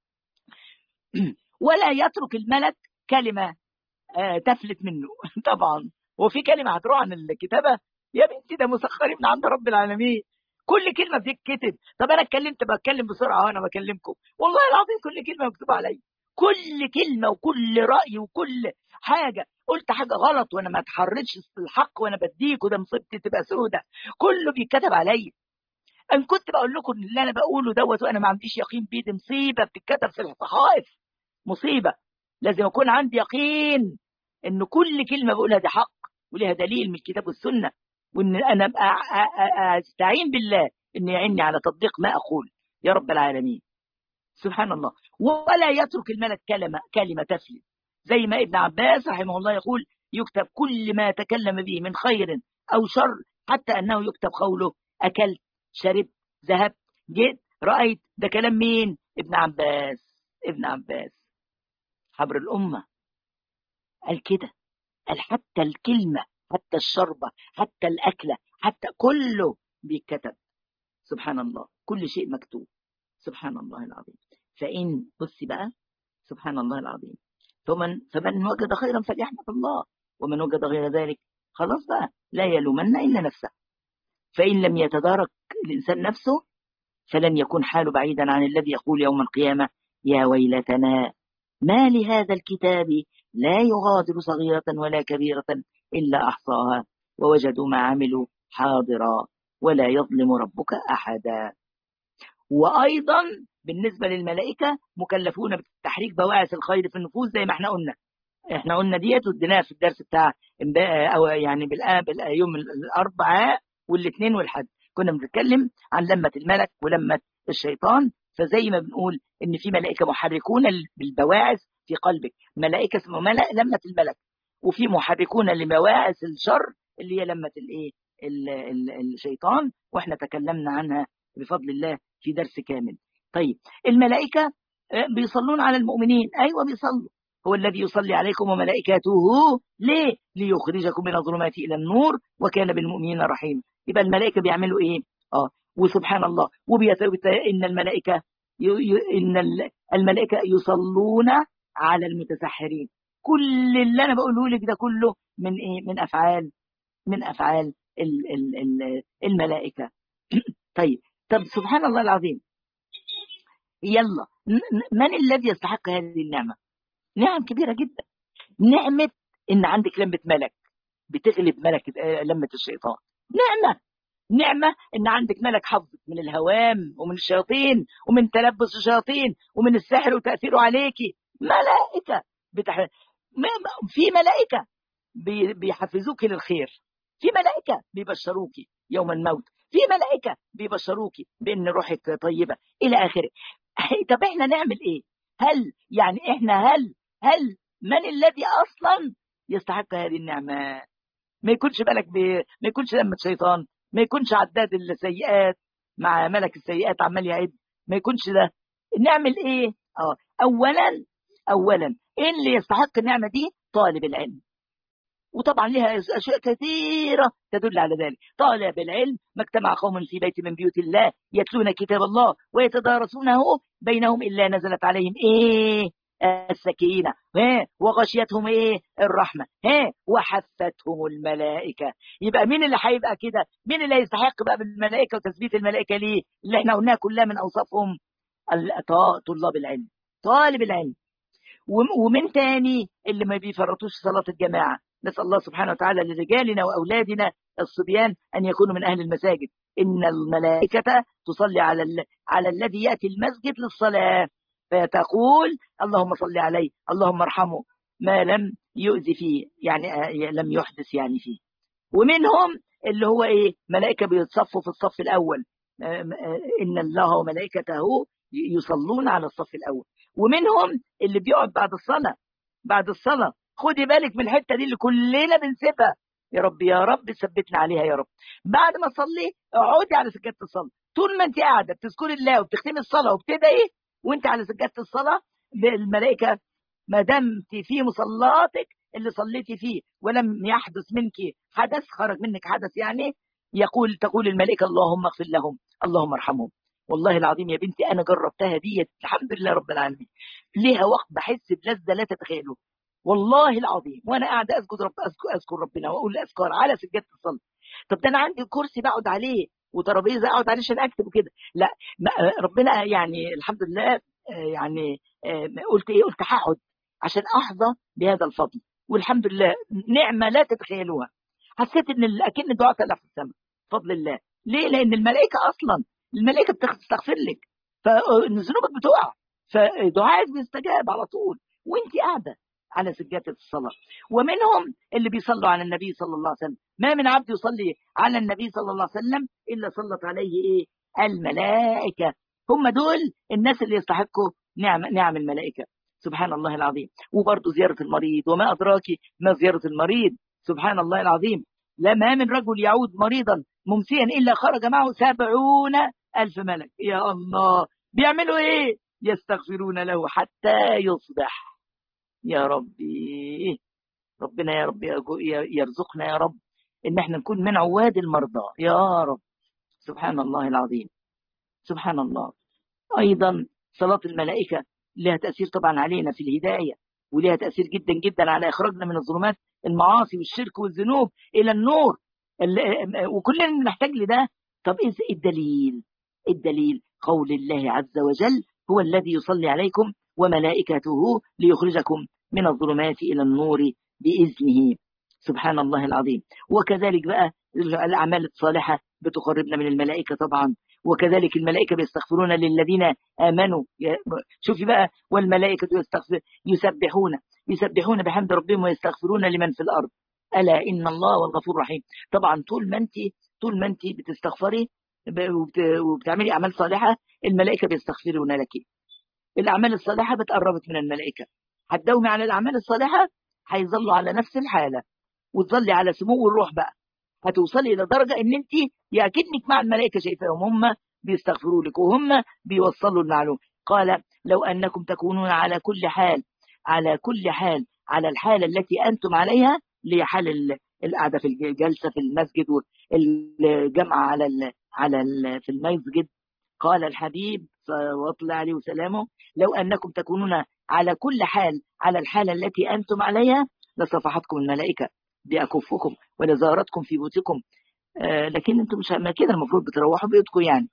ولا يترك الملك كلمة تفلت منه طبعا وفي كلمة هتروح عن الكتابة يا بنتي ده مسخرين من عند رب العالمين كل كلمة بتتكتب طب أنا اتكلمت بتكلم بسرعة وأنا بكلمكم والله العظيم كل كلمة مكتوبة عليا كل كلمة وكل رأي وكل حاجة قلت حاجة غلط وأنا ما اتحرتش الحق وأنا بديك وده مصيبتي تبقى سودة كله بيتكتب عليا أنا كنت بقول لكم إن اللي أنا بقوله دوت وأنا ما عنديش يقين بيه دي مصيبة بتتكتب في الصحائف مصيبة لازم أكون عندي يقين إن كل كلمة بقولها دي حق وليها دليل من الكتاب والسنة وإن أنا أبقى أستعين بالله إن يعيني على تطبيق ما أقول يا رب العالمين سبحان الله ولا يترك الملك كلمة كلمة تفلت زي ما ابن عباس رحمه الله يقول يكتب كل ما تكلم به من خير أو شر حتى أنه يكتب قوله أكلت شربت ذهبت جئت رأيت ده كلام مين ابن عباس ابن عباس حبر الأمة قال كده قال حتى الكلمة حتى الشربة حتى الأكلة حتى كله بيتكتب سبحان الله كل شيء مكتوب سبحان الله العظيم فإن بصي بقى سبحان الله العظيم فمن فمن وجد خيرا فليحمد الله ومن وجد غير ذلك خلاص بقى لا يلومن إلا نفسه فإن لم يتدارك الإنسان نفسه فلن يكون حاله بعيدا عن الذي يقول يوم القيامة يا ويلتنا ما لهذا الكتاب لا يغادر صغيرة ولا كبيرة إلا أحصاها ووجدوا ما عملوا حاضرا ولا يظلم ربك أحدا وأيضا بالنسبة للملائكة مكلفون بتحريك بواعث الخير في النفوس زي ما احنا قلنا احنا قلنا ديت واديناها في الدرس بتاع او يعني باليوم الاربعاء والاثنين والحد كنا بنتكلم عن لمة الملك ولمة الشيطان فزي ما بنقول ان في ملائكه محركون بالبواعث في قلبك ملائكه اسمها ملأ لمة الملك وفي محركون لبواعث الشر اللي هي لمة الايه الشيطان واحنا تكلمنا عنها بفضل الله في درس كامل طيب الملائكة بيصلون على المؤمنين أيوة بيصلوا هو الذي يصلي عليكم وملائكته ليه ليخرجكم من الظلمات إلى النور وكان بالمؤمنين رحيم يبقى الملائكة بيعملوا إيه آه وسبحان الله وبيت إن الملائكة إن الملائكة يصلون على المتسحرين كل اللي أنا بقوله لك ده كله من إيه من أفعال من أفعال الملائكة طيب طب سبحان الله العظيم يلا من الذي يستحق هذه النعمة نعم كبيرة جدا نعمة إن عندك لمة ملك بتغلب ملك لمة الشيطان نعمة نعمة إن عندك ملك حفظك من الهوام ومن الشياطين ومن تلبس الشياطين ومن السحر وتأثيره عليكي ملائكة بتح... في ملائكة بيحفزوك للخير في ملائكة بيبشروك يوم الموت في ملائكة بيبشروك بأن روحك طيبة إلى آخره طب إحنا نعمل إيه هل يعني إحنا هل هل من الذي أصلا يستحق هذه النعمة ما يكونش بالك ب... ما يكونش لمة شيطان ما يكونش عداد السيئات مع ملك السيئات عمال يعد ما يكونش ده نعمل ايه اه اولا اولا ايه اللي يستحق النعمه دي طالب العلم وطبعا لها اشياء كثيره تدل على ذلك طالب العلم ما اجتمع قوم في بيت من بيوت الله يتلون كتاب الله ويتدارسونه بينهم الا نزلت عليهم ايه السكينة ها وغشيتهم ايه الرحمة ها وحفتهم الملائكة يبقى مين اللي هيبقى كده مين اللي يستحق بقى بالملائكة وتثبيت الملائكة ليه اللي احنا قلناها كلها من اوصافهم طلاب العلم طالب العلم ومن تاني اللي ما بيفرطوش صلاة الجماعة نسأل الله سبحانه وتعالى لرجالنا وأولادنا الصبيان أن يكونوا من أهل المساجد إن الملائكة تصلي على على الذي يأتي المسجد للصلاة فتقول اللهم صل عليه اللهم ارحمه ما لم يؤذي فيه يعني لم يحدث يعني فيه ومنهم اللي هو ايه ملائكه بيتصفوا في الصف الاول ان الله وملائكته يصلون على الصف الاول ومنهم اللي بيقعد بعد الصلاه بعد الصلاه خدي بالك من الحته دي اللي كلنا بنسيبها يا رب يا رب ثبتنا عليها يا رب بعد ما تصلي اقعدي على سجاده الصلاه طول ما انت قاعده بتذكري الله وبتختمي الصلاه وبتدعي وانت على سجاده الصلاه الملائكه ما دمت في مصلاتك اللي صليتي فيه ولم يحدث منك حدث خرج منك حدث يعني يقول تقول الملائكه اللهم اغفر لهم اللهم ارحمهم والله العظيم يا بنتي انا جربتها ديت الحمد لله رب العالمين ليها وقت بحس بلذه لا تتخيلوا والله العظيم وانا قاعده اسجد رب اذكر ربنا واقول الاذكار على سجاده الصلاه طب ده انا عندي كرسي بقعد عليه وترابيزه اقعد عليه عشان اكتب وكده لا ربنا يعني الحمد لله يعني قلت ايه قلت هقعد عشان احظى بهذا الفضل والحمد لله نعمه لا تتخيلوها حسيت ان اكن دعاء طلع في السماء بفضل الله ليه لان الملائكه اصلا الملائكه بتستغفر لك فذنوبك بتقع فدعائك بيستجاب على طول وانت قاعده على سجادة الصلاة ومنهم اللي بيصلوا على النبي صلى الله عليه وسلم ما من عبد يصلي على النبي صلى الله عليه وسلم إلا سلط عليه إيه الملائكة هم دول الناس اللي يستحقوا نعم, نعم الملائكة سبحان الله العظيم وبرضه زيارة المريض وما أدراك ما زيارة المريض سبحان الله العظيم لا ما من رجل يعود مريضا ممسيا إلا خرج معه سبعون ألف ملك يا الله بيعملوا إيه يستغفرون له حتى يصبح يا ربي ربنا يا رب يرزقنا يا رب ان احنا نكون من عواد المرضى يا رب سبحان الله العظيم سبحان الله ايضا صلاة الملائكة لها تأثير طبعا علينا في الهداية ولها تأثير جدا جدا على إخراجنا من الظلمات المعاصي والشرك والذنوب إلى النور وكلنا نحتاج لده طب إيه الدليل الدليل قول الله عز وجل هو الذي يصلي عليكم وملائكته ليخرجكم من الظلمات إلى النور بإذنه سبحان الله العظيم وكذلك بقى الأعمال الصالحة بتقربنا من الملائكة طبعا وكذلك الملائكة بيستغفرون للذين آمنوا شوفي بقى والملائكة يستغفر يسبحون يسبحون بحمد ربهم ويستغفرون لمن في الأرض ألا إن الله والغفور الرحيم طبعا طول ما أنت طول ما أنت بتستغفري وبتعملي أعمال صالحة الملائكة بيستغفرون لك الأعمال الصالحة بتقربك من الملائكة هتداومي على الأعمال الصالحة هيظلوا على نفس الحالة وتظلي على سمو الروح بقى هتوصلي إلى درجة إن أنت يأكدنك مع الملائكة شايفاهم هم بيستغفروا لك وهم بيوصلوا المعلومة قال لو أنكم تكونون على كل حال على كل حال على الحالة التي أنتم عليها اللي هي حال القعدة في الجلسة في المسجد والجمع على ال على ال في المسجد قال الحبيب صلوات الله عليه وسلامه لو أنكم تكونون على كل حال على الحالة التي أنتم عليها لصفحتكم الملائكة بأكفكم ولزارتكم في بيوتكم آه لكن انتم مش ما كده المفروض بتروحوا بيوتكم يعني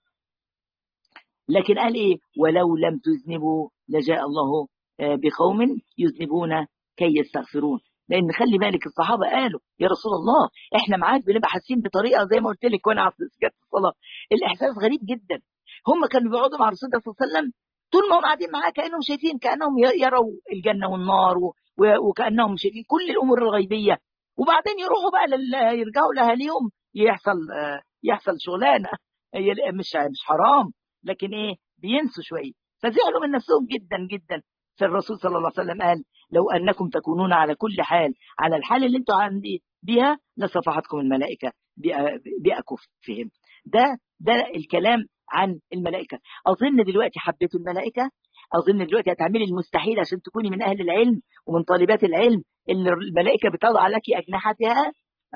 لكن قال ايه ولو لم تذنبوا لجاء الله آه بقوم يذنبون كي يستغفرون لان خلي بالك الصحابه قالوا يا رسول الله احنا معاك بنبقى حاسين بطريقه زي ما قلت لك وانا في الصلاه الاحساس غريب جدا هم كانوا بيقعدوا مع رسول الله صلى الله عليه وسلم طول ما هم قاعدين معاه كانهم شايفين كانهم يروا الجنه والنار وكانهم شايفين كل الامور الغيبيه وبعدين يروحوا بقى لل... يرجعوا لاهاليهم يحصل يحصل شغلانه مش مش حرام لكن ايه بينسوا شويه فزعلوا من نفسهم جدا جدا فالرسول صلى الله عليه وسلم قال لو انكم تكونون على كل حال على الحال اللي انتم عندي بها لصفحتكم الملائكه باكفهم ده ده الكلام عن الملائكه اظن دلوقتي حبيتوا الملائكه اظن دلوقتي هتعملي المستحيل عشان تكوني من اهل العلم ومن طالبات العلم اللي الملائكه بتضع لك اجنحتها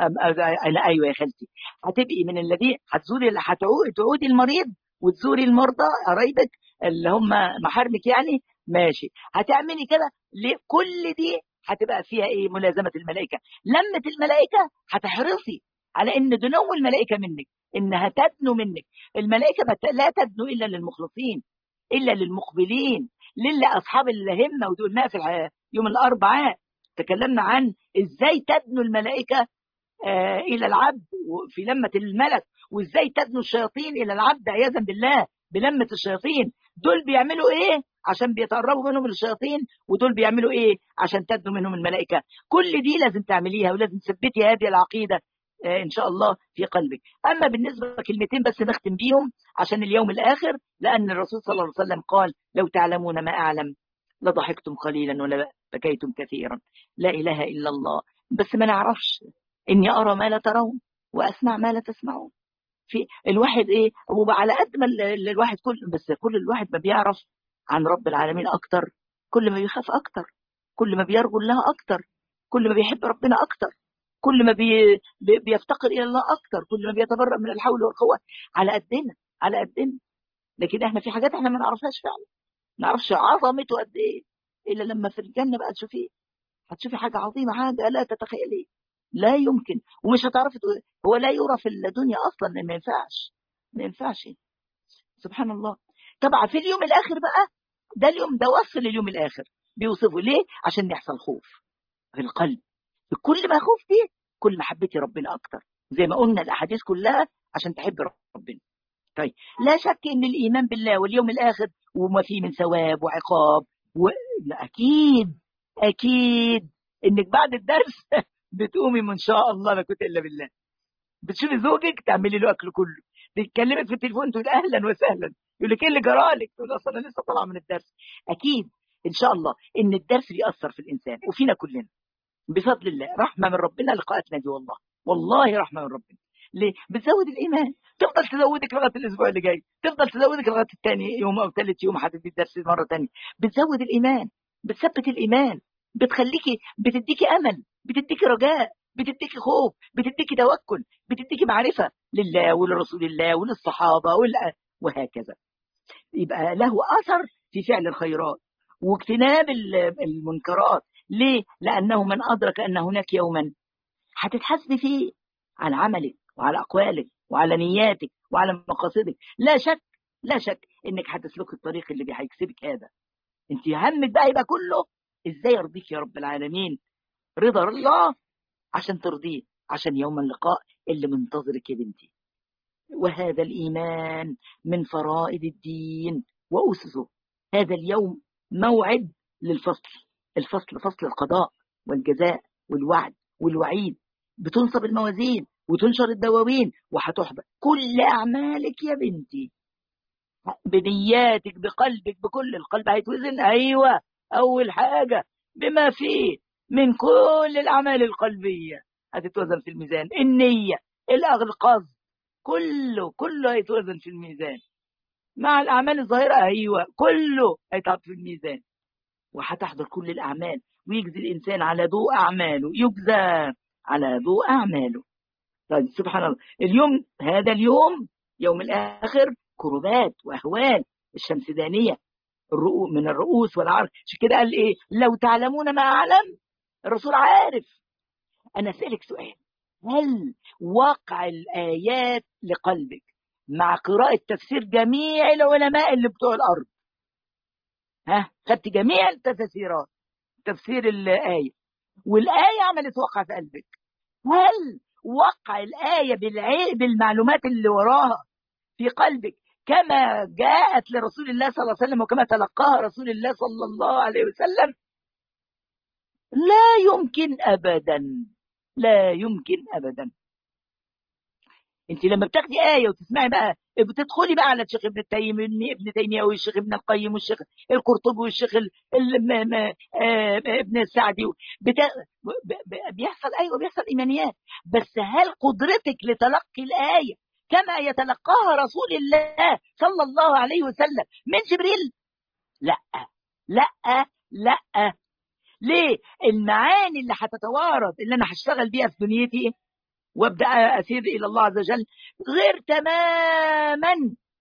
انا ايوه يا خالتي هتبقي من الذين هتزوري هتعودي المريض وتزوري المرضى قرايبك اللي هم محارمك يعني ماشي هتعملي كده ليه كل دي هتبقى فيها ايه ملازمه الملائكه لمه الملائكه هتحرصي على ان دنو الملائكه منك انها تدنو منك الملائكه لا تدنو الا للمخلصين الا للمقبلين لله اصحاب الهمه ودي قلناها في يوم الاربعاء تكلمنا عن ازاي تدنو الملائكه آه الى العبد في لمه الملك وازاي تدنو الشياطين الى العبد عياذا بالله بلمه الشياطين دول بيعملوا ايه عشان بيتقربوا منهم الشياطين ودول بيعملوا ايه عشان تدنو منهم الملائكه كل دي لازم تعمليها ولازم تثبتي هذه العقيده آه ان شاء الله في قلبك اما بالنسبه كلمتين بس نختم بيهم عشان اليوم الاخر لان الرسول صلى الله عليه وسلم قال لو تعلمون ما اعلم لضحكتم قليلا ولا بكيتم كثيرا لا اله الا الله بس ما نعرفش اني ارى ما لا ترون واسمع ما لا تسمعون في الواحد ايه وعلى قد ما الواحد كل بس كل الواحد ما بيعرف عن رب العالمين اكتر كل ما بيخاف اكتر كل ما بيرجو الله اكتر كل ما بيحب ربنا اكتر كل ما بي بيفتقر الى الله اكتر كل ما بيتبرأ من الحول والقوه على قدنا على قدنا لكن احنا في حاجات احنا ما نعرفهاش فعلا ما نعرفش عظمته قد ايه الا لما في الجنه بقى تشوفيه هتشوفي حاجه عظيمه حاجه لا تتخيليه لا يمكن ومش هتعرفي هو لا يرى في الدنيا اصلا ما ينفعش ما ينفعش سبحان الله طبعا في اليوم الاخر بقى ده اليوم ده وصل اليوم الاخر بيوصفه ليه عشان يحصل خوف في القلب كل ما خفتي كل ما حبيتي ربنا اكتر زي ما قلنا الاحاديث كلها عشان تحب ربنا طيب لا شك ان الايمان بالله واليوم الاخر وما فيه من ثواب وعقاب و... لا اكيد اكيد انك بعد الدرس بتقومي من شاء الله لا كنت الا بالله بتشوفي زوجك تعملي له اكل كله بيتكلمك في التليفون تقول اهلا وسهلا يقول لك ايه اللي جرالك تقول اصل انا لسه طالعه من الدرس اكيد ان شاء الله ان الدرس بيأثر في الانسان وفينا كلنا بفضل الله رحمه من ربنا لقاءاتنا دي والله والله رحمه من ربنا ليه؟ بتزود الايمان تفضل تزودك لغايه الاسبوع اللي جاي تفضل تزودك لغايه الثاني يوم او ثالث يوم هتدي الدرس مره ثانيه بتزود الايمان بتثبت الايمان بتخليكي بتديكي امل بتديكي رجاء بتديكي خوف بتديكي توكل بتديكي معرفه لله ولرسول الله وللصحابه وهكذا يبقى له اثر في فعل الخيرات واجتناب المنكرات ليه؟ لانه من ادرك ان هناك يوما هتتحاسبي فيه على عملك وعلى اقوالك وعلى نياتك وعلى مقاصدك لا شك لا شك انك هتسلكي الطريق اللي هيكسبك هذا انت همك بقى يبقى كله ازاي يرضيك يا رب العالمين رضا الله عشان ترضيه عشان يوم اللقاء اللي منتظرك يا بنتي وهذا الإيمان من فرائض الدين وأسسه هذا اليوم موعد للفصل الفصل فصل القضاء والجزاء والوعد والوعيد بتنصب الموازين وتنشر الدواوين وهتحبط كل أعمالك يا بنتي بنياتك بقلبك بكل القلب هيتوزن أيوة أول حاجة بما فيه من كل الأعمال القلبية هتتوزن في الميزان النية القصد كله كله هيتوزن في الميزان مع الأعمال الظاهرة أيوة كله هيتحط في الميزان وهتحضر كل الأعمال ويجزي الإنسان على ضوء أعماله يجزى على ضوء أعماله طيب سبحان الله اليوم هذا اليوم يوم الآخر كربات واهوال الشمس دانيه من الرؤوس والعرض عشان كده قال ايه لو تعلمون ما اعلم الرسول عارف انا اسالك سؤال هل وقع الايات لقلبك مع قراءه تفسير جميع العلماء اللي بتوع الارض ها خدت جميع التفسيرات تفسير الايه والايه عملت وقع في قلبك هل وقع الايه بالعي... بالمعلومات اللي وراها في قلبك كما جاءت لرسول الله صلى الله عليه وسلم وكما تلقاها رسول الله صلى الله عليه وسلم لا يمكن ابدا لا يمكن ابدا انت لما بتاخدي ايه وتسمعي بقى بتدخلي بقى على الشيخ ابن تيميه ابن تيميه والشيخ ابن القيم والشيخ القرطبي والشيخ ابن السعدي بيحصل ايوه بيحصل ايمانيات بس هل قدرتك لتلقي الايه كما يتلقاها رسول الله صلى الله عليه وسلم من جبريل لا لا لا ليه المعاني اللي هتتوارد اللي انا هشتغل بيها في دنيتي وابدا اسير الى الله عز وجل غير تماما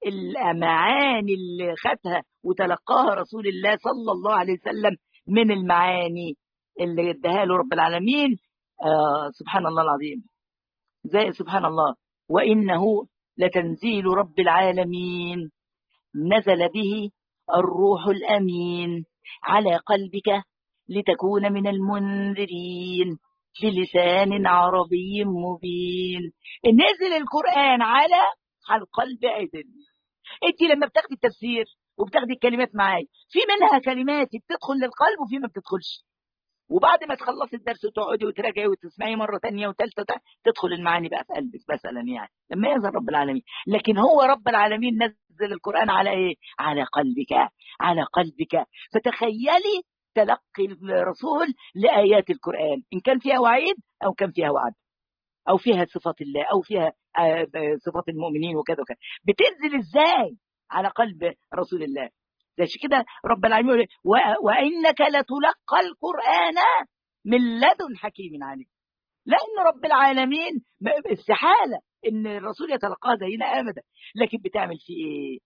المعاني اللي خدها وتلقاها رسول الله صلى الله عليه وسلم من المعاني اللي اداها له رب العالمين آه سبحان الله العظيم زي سبحان الله وانه لتنزيل رب العالمين نزل به الروح الامين على قلبك لتكون من المنذرين بلسان عربي مبين نزل القرآن على على القلب عدل انت لما بتاخدي التفسير وبتاخدي الكلمات معايا في منها كلمات بتدخل للقلب وفي ما بتدخلش وبعد ما تخلصي الدرس وتقعدي وتراجعي وتسمعي مره ثانيه وثالثه تدخل المعاني بقى في قلبك مثلا يعني لما ينزل رب العالمين لكن هو رب العالمين نزل القران على ايه؟ على قلبك على قلبك فتخيلي تلقي الرسول لآيات القرآن إن كان فيها وعيد أو كان فيها وعد أو فيها صفات الله أو فيها صفات المؤمنين وكذا وكذا بتنزل إزاي على قلب رسول الله زي كده رب العالمين وإنك لتلقى القرآن من لدن حكيم عليم لأن رب العالمين استحالة إن الرسول يتلقاها زينا أبدا لكن بتعمل فيه إيه؟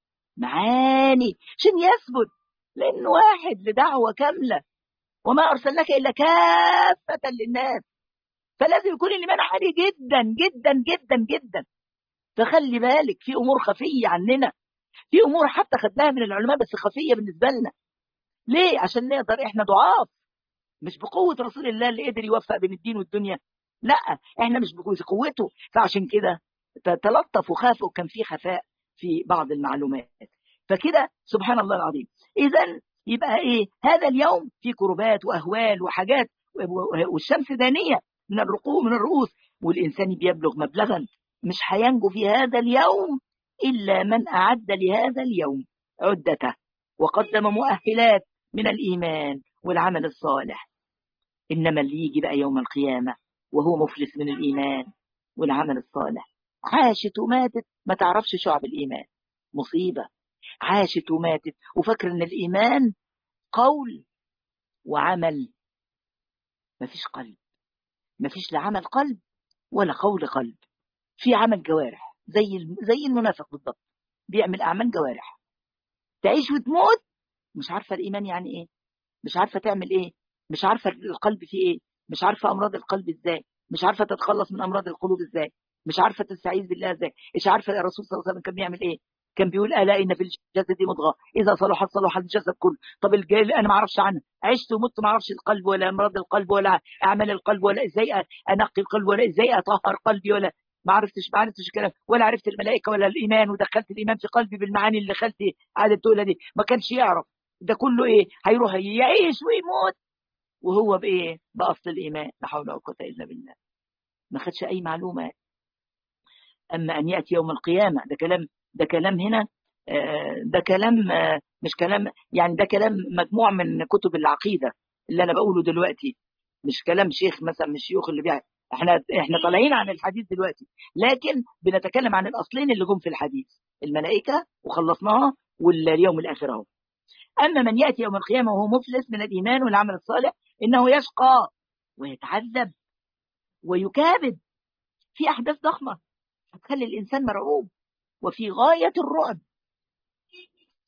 معاني عشان يثبت لأن واحد لدعوة كاملة وما أرسلناك إلا كافة للناس فلازم يكون الإيمان عالي جدا جدا جدا جدا فخلي بالك في أمور خفية عننا في أمور حتى خدناها من العلماء بس خفية بالنسبة لنا ليه؟ عشان نقدر إحنا ضعاف مش بقوة رسول الله اللي قدر يوفق بين الدين والدنيا لا إحنا مش بقوته فعشان كده تلطف وخاف وكان في خفاء في بعض المعلومات فكده سبحان الله العظيم اذا يبقى ايه هذا اليوم في كربات واهوال وحاجات والشمس دانيه من الرقوع من الرؤوس والانسان بيبلغ مبلغا مش هينجو في هذا اليوم الا من اعد لهذا اليوم عدته وقدم مؤهلات من الايمان والعمل الصالح انما اللي يجي بقى يوم القيامه وهو مفلس من الايمان والعمل الصالح عاشت وماتت ما تعرفش شعب الايمان مصيبه عاشت وماتت وفاكر ان الايمان قول وعمل مفيش قلب مفيش لا عمل قلب ولا قول قلب في عمل جوارح زي زي المنافق بالضبط بيعمل اعمال جوارح تعيش وتموت مش عارفه الايمان يعني ايه مش عارفه تعمل ايه مش عارفه القلب فيه ايه مش عارفه امراض القلب ازاي مش عارفه تتخلص من امراض القلوب ازاي مش عارفه تستعيذ بالله ازاي مش عارفه الرسول صلى الله عليه وسلم كان بيعمل ايه كان بيقول الا ان في الجسد مضغه اذا صلحت صلح الجسد كله طب الجيل انا ما اعرفش عنها عشت ومت ما اعرفش القلب ولا امراض القلب ولا اعمال القلب ولا ازاي انقي القلب ولا ازاي اطهر قلبي ولا ما عرفتش ما عرفتش الكلام ولا عرفت الملائكه ولا الايمان ودخلت الايمان في قلبي بالمعاني اللي خالتي قاعده تقولها دي ما كانش يعرف ده كله ايه هيروح يعيش ويموت وهو بايه باصل الايمان لا حول ولا قوه الا بالله ما خدش اي معلومه اما ان ياتي يوم القيامه ده كلام ده كلام هنا ده كلام مش كلام يعني ده كلام مجموع من كتب العقيده اللي انا بقوله دلوقتي مش كلام شيخ مثلا من الشيوخ اللي بيع احنا احنا طالعين عن الحديث دلوقتي لكن بنتكلم عن الاصلين اللي جم في الحديث الملائكه وخلصناها واليوم الاخر اهو اما من ياتي يوم القيامه وهو مفلس من الايمان والعمل الصالح انه يشقى ويتعذب ويكابد في احداث ضخمه هتخلي الانسان مرعوب وفي غايه الرعب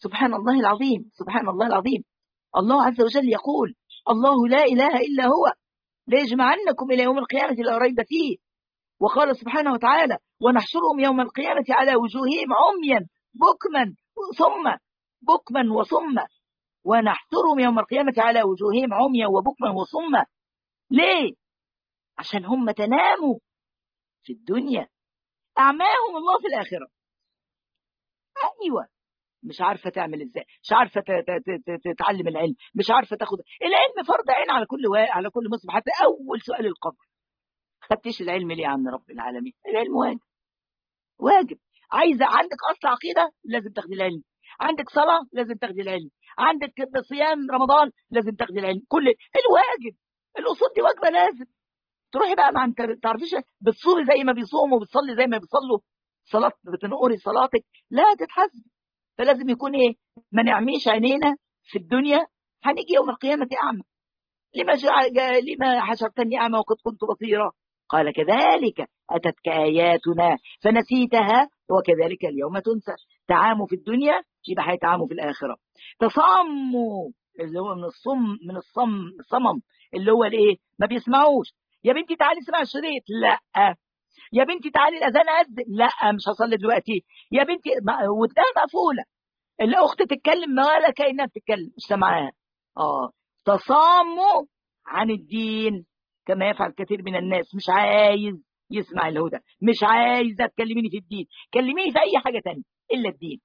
سبحان الله العظيم سبحان الله العظيم الله عز وجل يقول الله لا إله إلا هو ليجمعنكم إلى يوم القيامة لا ريب فيه وقال سبحانه وتعالى ونحشرهم يوم القيامة على وجوههم عميا بكما صما بكما وصما ونحشرهم يوم القيامة على وجوههم عميا وبكما وصما ليه؟ عشان هم تناموا في الدنيا أعماهم الله في الآخرة أيوة مش عارفة تعمل ازاي مش عارفة تتعلم العلم مش عارفة تاخد العلم فرض عين على كل و... على كل مسلم حتى أول سؤال القبر خدتش العلم ليه يا عم رب العالمين العلم واجب واجب عايزة عندك أصل عقيدة لازم تاخدي العلم عندك صلاة لازم تاخدي العلم عندك صيام رمضان لازم تاخدي العلم كل الواجب الأصول دي واجبة لازم تروحي بقى ما تعرفيش بتصومي زي ما بيصوموا وبتصلي زي ما بيصلوا صلاة بتنقري صلاتك لا تتحسب فلازم يكون ايه ما نعميش عينينا في الدنيا هنيجي يوم القيامة أعمى لما لما حشرتني أعمى وقد كنت بصيرا قال كذلك أتتك آياتنا فنسيتها وكذلك اليوم تنسى تعاموا في الدنيا يبقى هيتعاموا في الآخرة تصموا اللي هو من الصم من الصم الصمم اللي هو الايه ما بيسمعوش يا بنتي تعالي اسمعي الشريط لا يا بنتي تعالي الاذان اذن لا مش هصلي دلوقتي يا بنتي ودنها مقفوله الاخت تتكلم ما ولا كانها بتتكلم مش سامعاها اه تصاموا عن الدين كما يفعل كثير من الناس مش عايز يسمع الهدى مش عايزه تكلميني في الدين كلميني في اي حاجه تانية الا الدين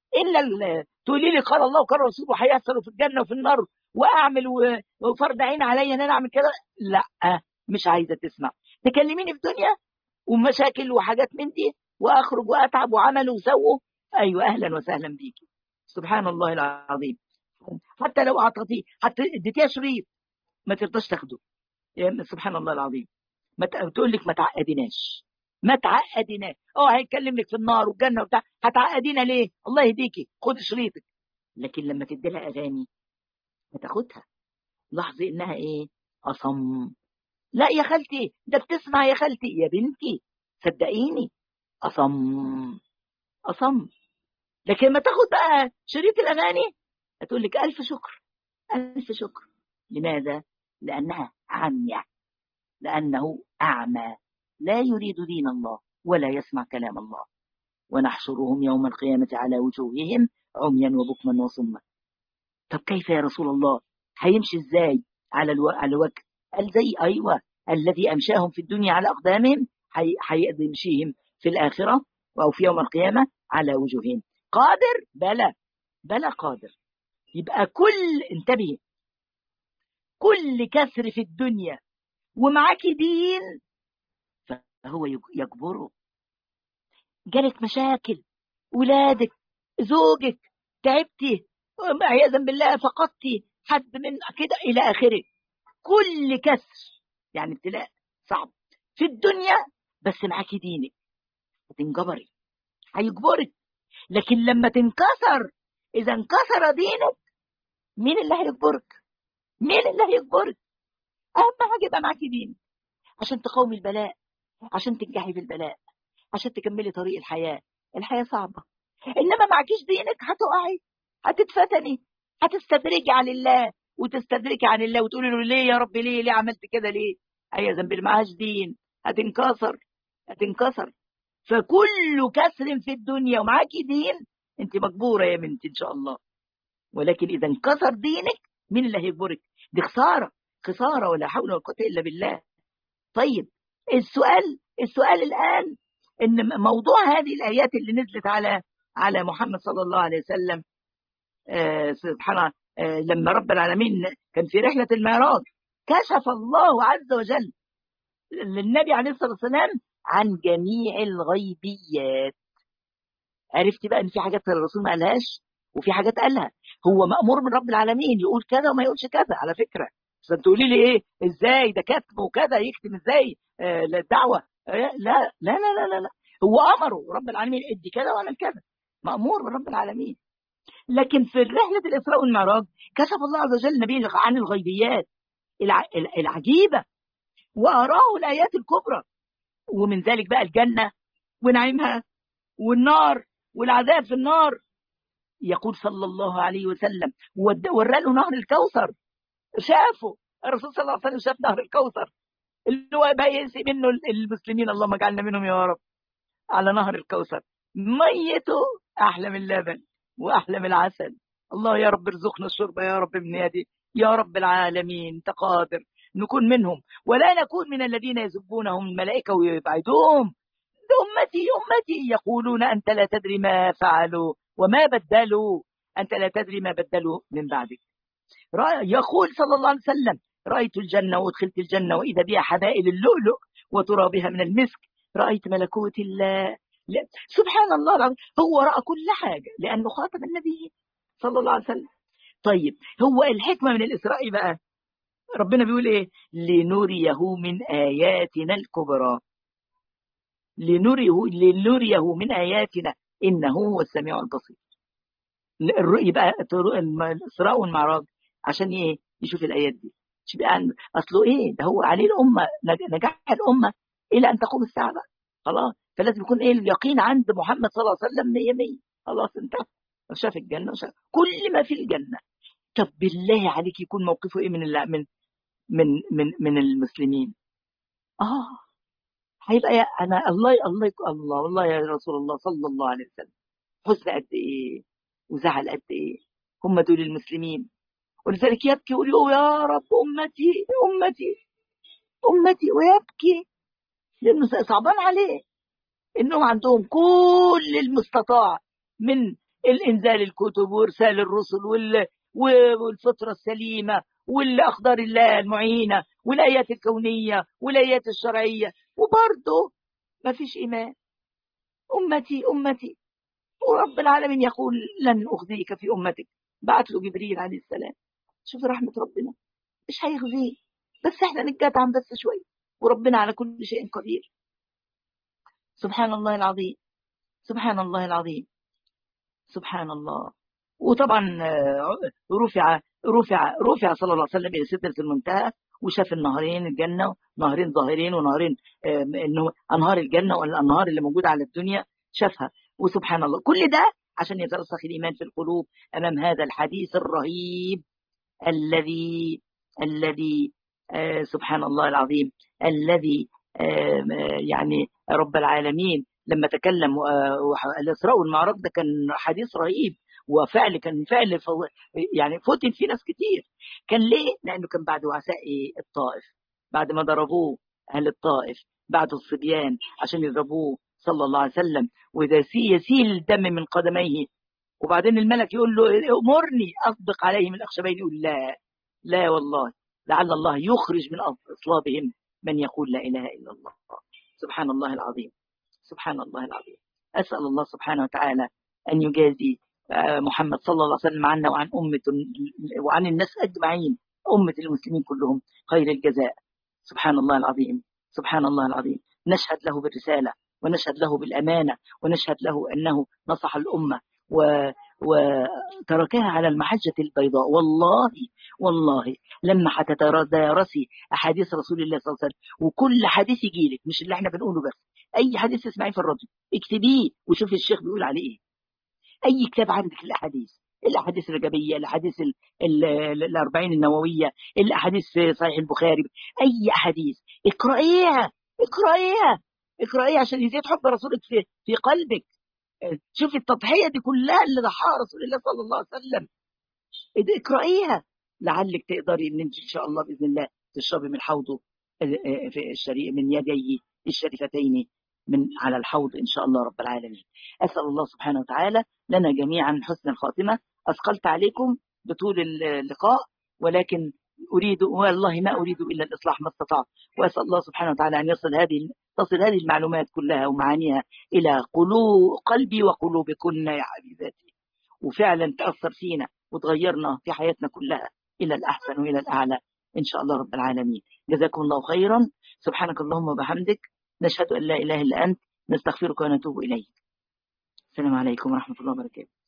الا تقولي لي قال الله وقال رسوله وهيحصل في الجنه وفي النار واعمل وفرض عين عليا ان انا اعمل كده لا مش عايزه تسمع تكلميني في الدنيا ومشاكل وحاجات من دي واخرج واتعب وعمل وسووا ايوه اهلا وسهلا بيكي سبحان الله العظيم حتى لو اعطيتيه حتى اديتيها شريط ما ترضاش تاخده سبحان الله العظيم ما تقول لك ما تعقديناش ما تعقديناش اه هيتكلم لك في النار والجنه وبتاع هتعقدينا ليه الله يهديكي خد شريطك لكن لما تدي لها اغاني هتاخدها لاحظي انها ايه اصم لا يا خالتي ده بتسمع يا خالتي يا بنتي صدقيني أصم أصم لكن ما تاخد بقى شريط الأغاني هتقول لك ألف شكر ألف شكر لماذا؟ لأنها عمية لأنه أعمى لا يريد دين الله ولا يسمع كلام الله ونحشرهم يوم القيامة على وجوههم عميا وبكما وصما طب كيف يا رسول الله هيمشي ازاي على الو... على الوجه قال زي أيوة الذي أمشاهم في الدنيا على أقدامهم يمشيهم في الآخرة أو في يوم القيامة على وجوههم قادر بلى بلى قادر يبقى كل انتبه كل كسر في الدنيا ومعاك دين فهو يجبره جالك مشاكل ولادك زوجك تعبتي عياذا بالله فقدتي حد من كده الى اخره كل كسر يعني ابتلاء صعب في الدنيا بس معاكي دينك هتنجبري هيجبرك لكن لما تنكسر اذا انكسر دينك مين اللي هيجبرك مين اللي هيجبرك اهم حاجه يبقى معاكي دين عشان تقاومي البلاء عشان تنجحي في البلاء عشان تكملي طريق الحياه الحياه صعبه انما معكيش دينك هتقعي هتتفتني هتستدرجي عن الله وتستدركي عن الله وتقولي له ليه يا رب ليه ليه عملت كده ليه اي ذنب اللي معهاش دين هتنكسر هتنكسر فكل كسر في الدنيا ومعاكي دين انت مجبوره يا بنتي ان شاء الله ولكن اذا انكسر دينك مين اللي هيجبرك دي خساره خساره ولا حول ولا قوه الا بالله طيب السؤال السؤال الان ان موضوع هذه الايات اللي نزلت على على محمد صلى الله عليه وسلم آه سبحان آه لما رب العالمين كان في رحله المعراج كشف الله عز وجل للنبي عليه الصلاه والسلام عن جميع الغيبيات عرفتي بقى ان في حاجات الرسول ما قالهاش وفي حاجات قالها هو مامور من رب العالمين يقول كذا وما يقولش كذا على فكره بس تقولي لي ايه ازاي ده كتب وكذا يكتب ازاي آه الدعوه آه لا لا لا لا لا, لا. هو امره رب العالمين ادي كذا واعمل كذا مامور من رب العالمين لكن في رحله الاسراء والمعراج كشف الله عز وجل النبي عن الغيبيات العجيبه واراه الايات الكبرى ومن ذلك بقى الجنه ونعيمها والنار والعذاب في النار يقول صلى الله عليه وسلم ورى له نهر الكوثر شافه الرسول صلى الله عليه وسلم شاف نهر الكوثر اللي هو بيسي منه المسلمين اللهم اجعلنا منهم يا رب على نهر الكوثر ميته احلى من اللبن واحلى من العسل الله يا رب ارزقنا الشرب يا رب من يدي يا رب العالمين تقادر نكون منهم ولا نكون من الذين يزبونهم الملائكة ويبعدوهم أمتي أمتي يقولون أنت لا تدري ما فعلوا وما بدلوا أنت لا تدري ما بدلوا من بعدك يقول صلى الله عليه وسلم رأيت الجنة وادخلت الجنة وإذا بها حبائل اللؤلؤ وترابها من المسك رأيت ملكوت الله لا. سبحان الله العظيم هو رأى كل حاجة لأنه خاطب النبي صلى الله عليه وسلم طيب هو الحكمة من الإسراء بقى ربنا بيقول إيه لنريه من آياتنا الكبرى لنريه, لنريه من آياتنا إنه هو السميع البصير يبقى الإسراء والمعراج عشان إيه يشوف الآيات دي يبقى أصله إيه ده هو عليه الأمة نجاح الأمة إلى أن تقوم الساعة بقى خلاص فلازم يكون إيه اليقين عند محمد صلى الله عليه وسلم 100 100 خلاص انتهى شاف الجنة وشاف كل ما في الجنة طب بالله عليك يكون موقفه إيه من من من من من المسلمين آه هيبقى يا أنا الله الله الله والله يا رسول الله صلى الله عليه وسلم حزن قد إيه وزعل قد إيه هم دول المسلمين ولذلك يبكي ويقول يا رب أمتي أمتي أمتي ويبكي لأنه صعبان عليه إنهم عندهم كل المستطاع من الإنزال الكتب وإرسال الرسل والفطرة السليمة والأقدار الله المعينة والآيات الكونية والآيات الشرعية وبرضه ما فيش إيمان أمتي أمتي ورب العالمين يقول لن أخزيك في أمتك بعت له جبريل عليه السلام شوف رحمة ربنا مش هيخزيه بس احنا نتجدعن بس شوية وربنا على كل شيء قدير سبحان الله العظيم سبحان الله العظيم سبحان الله وطبعا رفع رفع رفع صلى الله عليه وسلم الى سدره المنتهى وشاف النهرين الجنه نهرين ظاهرين ونهرين انه انهار الجنه والانهار اللي موجوده على الدنيا شافها وسبحان الله كل ده عشان يترسخ الايمان في القلوب امام هذا الحديث الرهيب الذي الذي آه سبحان الله العظيم الذي آه يعني رب العالمين لما تكلم الإسراء والمعراج ده كان حديث رهيب وفعل كان فعل يعني فتن في ناس كتير كان ليه؟ لأنه كان بعد وعساء الطائف بعد ما ضربوه أهل الطائف بعد الصبيان عشان يضربوه صلى الله عليه وسلم وإذا يسيل الدم من قدميه وبعدين الملك يقول له أمرني أصدق عليه من الأخشبين يقول لا لا والله لعل الله يخرج من أصلابهم من يقول لا إله إلا الله سبحان الله العظيم سبحان الله العظيم أسأل الله سبحانه وتعالى أن يجازي محمد صلى الله عليه وسلم عنا وعن أمة وعن الناس أجمعين أمة المسلمين كلهم خير الجزاء سبحان الله العظيم سبحان الله العظيم نشهد له بالرسالة ونشهد له بالأمانة ونشهد له أنه نصح الأمة و وتركها على المحجة البيضاء والله والله لما هتتدارسي أحاديث رسول الله صلى الله عليه وسلم وكل حديث يجيلك مش اللي احنا بنقوله بس أي حديث تسمعيه في الراديو اكتبيه وشوفي الشيخ بيقول عليه إيه أي كتاب عندك الأحاديث الأحاديث الرجبية الأحاديث الأربعين النووية الأحاديث في صحيح البخاري أي أحاديث اقرأيها اقرأيها اقرأيها عشان يزيد حب رسولك في, في قلبك شوفي التضحية دي كلها اللي ضحاها رسول الله صلى الله عليه وسلم اقرأيها لعلك تقدري ان انت ان شاء الله باذن الله تشربي من حوضه في الشريع من يديه الشريفتين من على الحوض ان شاء الله رب العالمين اسال الله سبحانه وتعالى لنا جميعا حسن الخاتمه اثقلت عليكم بطول اللقاء ولكن اريد والله ما اريد الا الاصلاح ما استطعت واسال الله سبحانه وتعالى ان يصل هذه تصل هذه المعلومات كلها ومعانيها الى قلوب قلبي وقلوبكن يا حبيباتي وفعلا تاثر فينا وتغيرنا في حياتنا كلها الى الاحسن والى الاعلى ان شاء الله رب العالمين جزاكم الله خيرا سبحانك اللهم وبحمدك نشهد ان لا اله الا انت نستغفرك ونتوب اليك السلام عليكم ورحمه الله وبركاته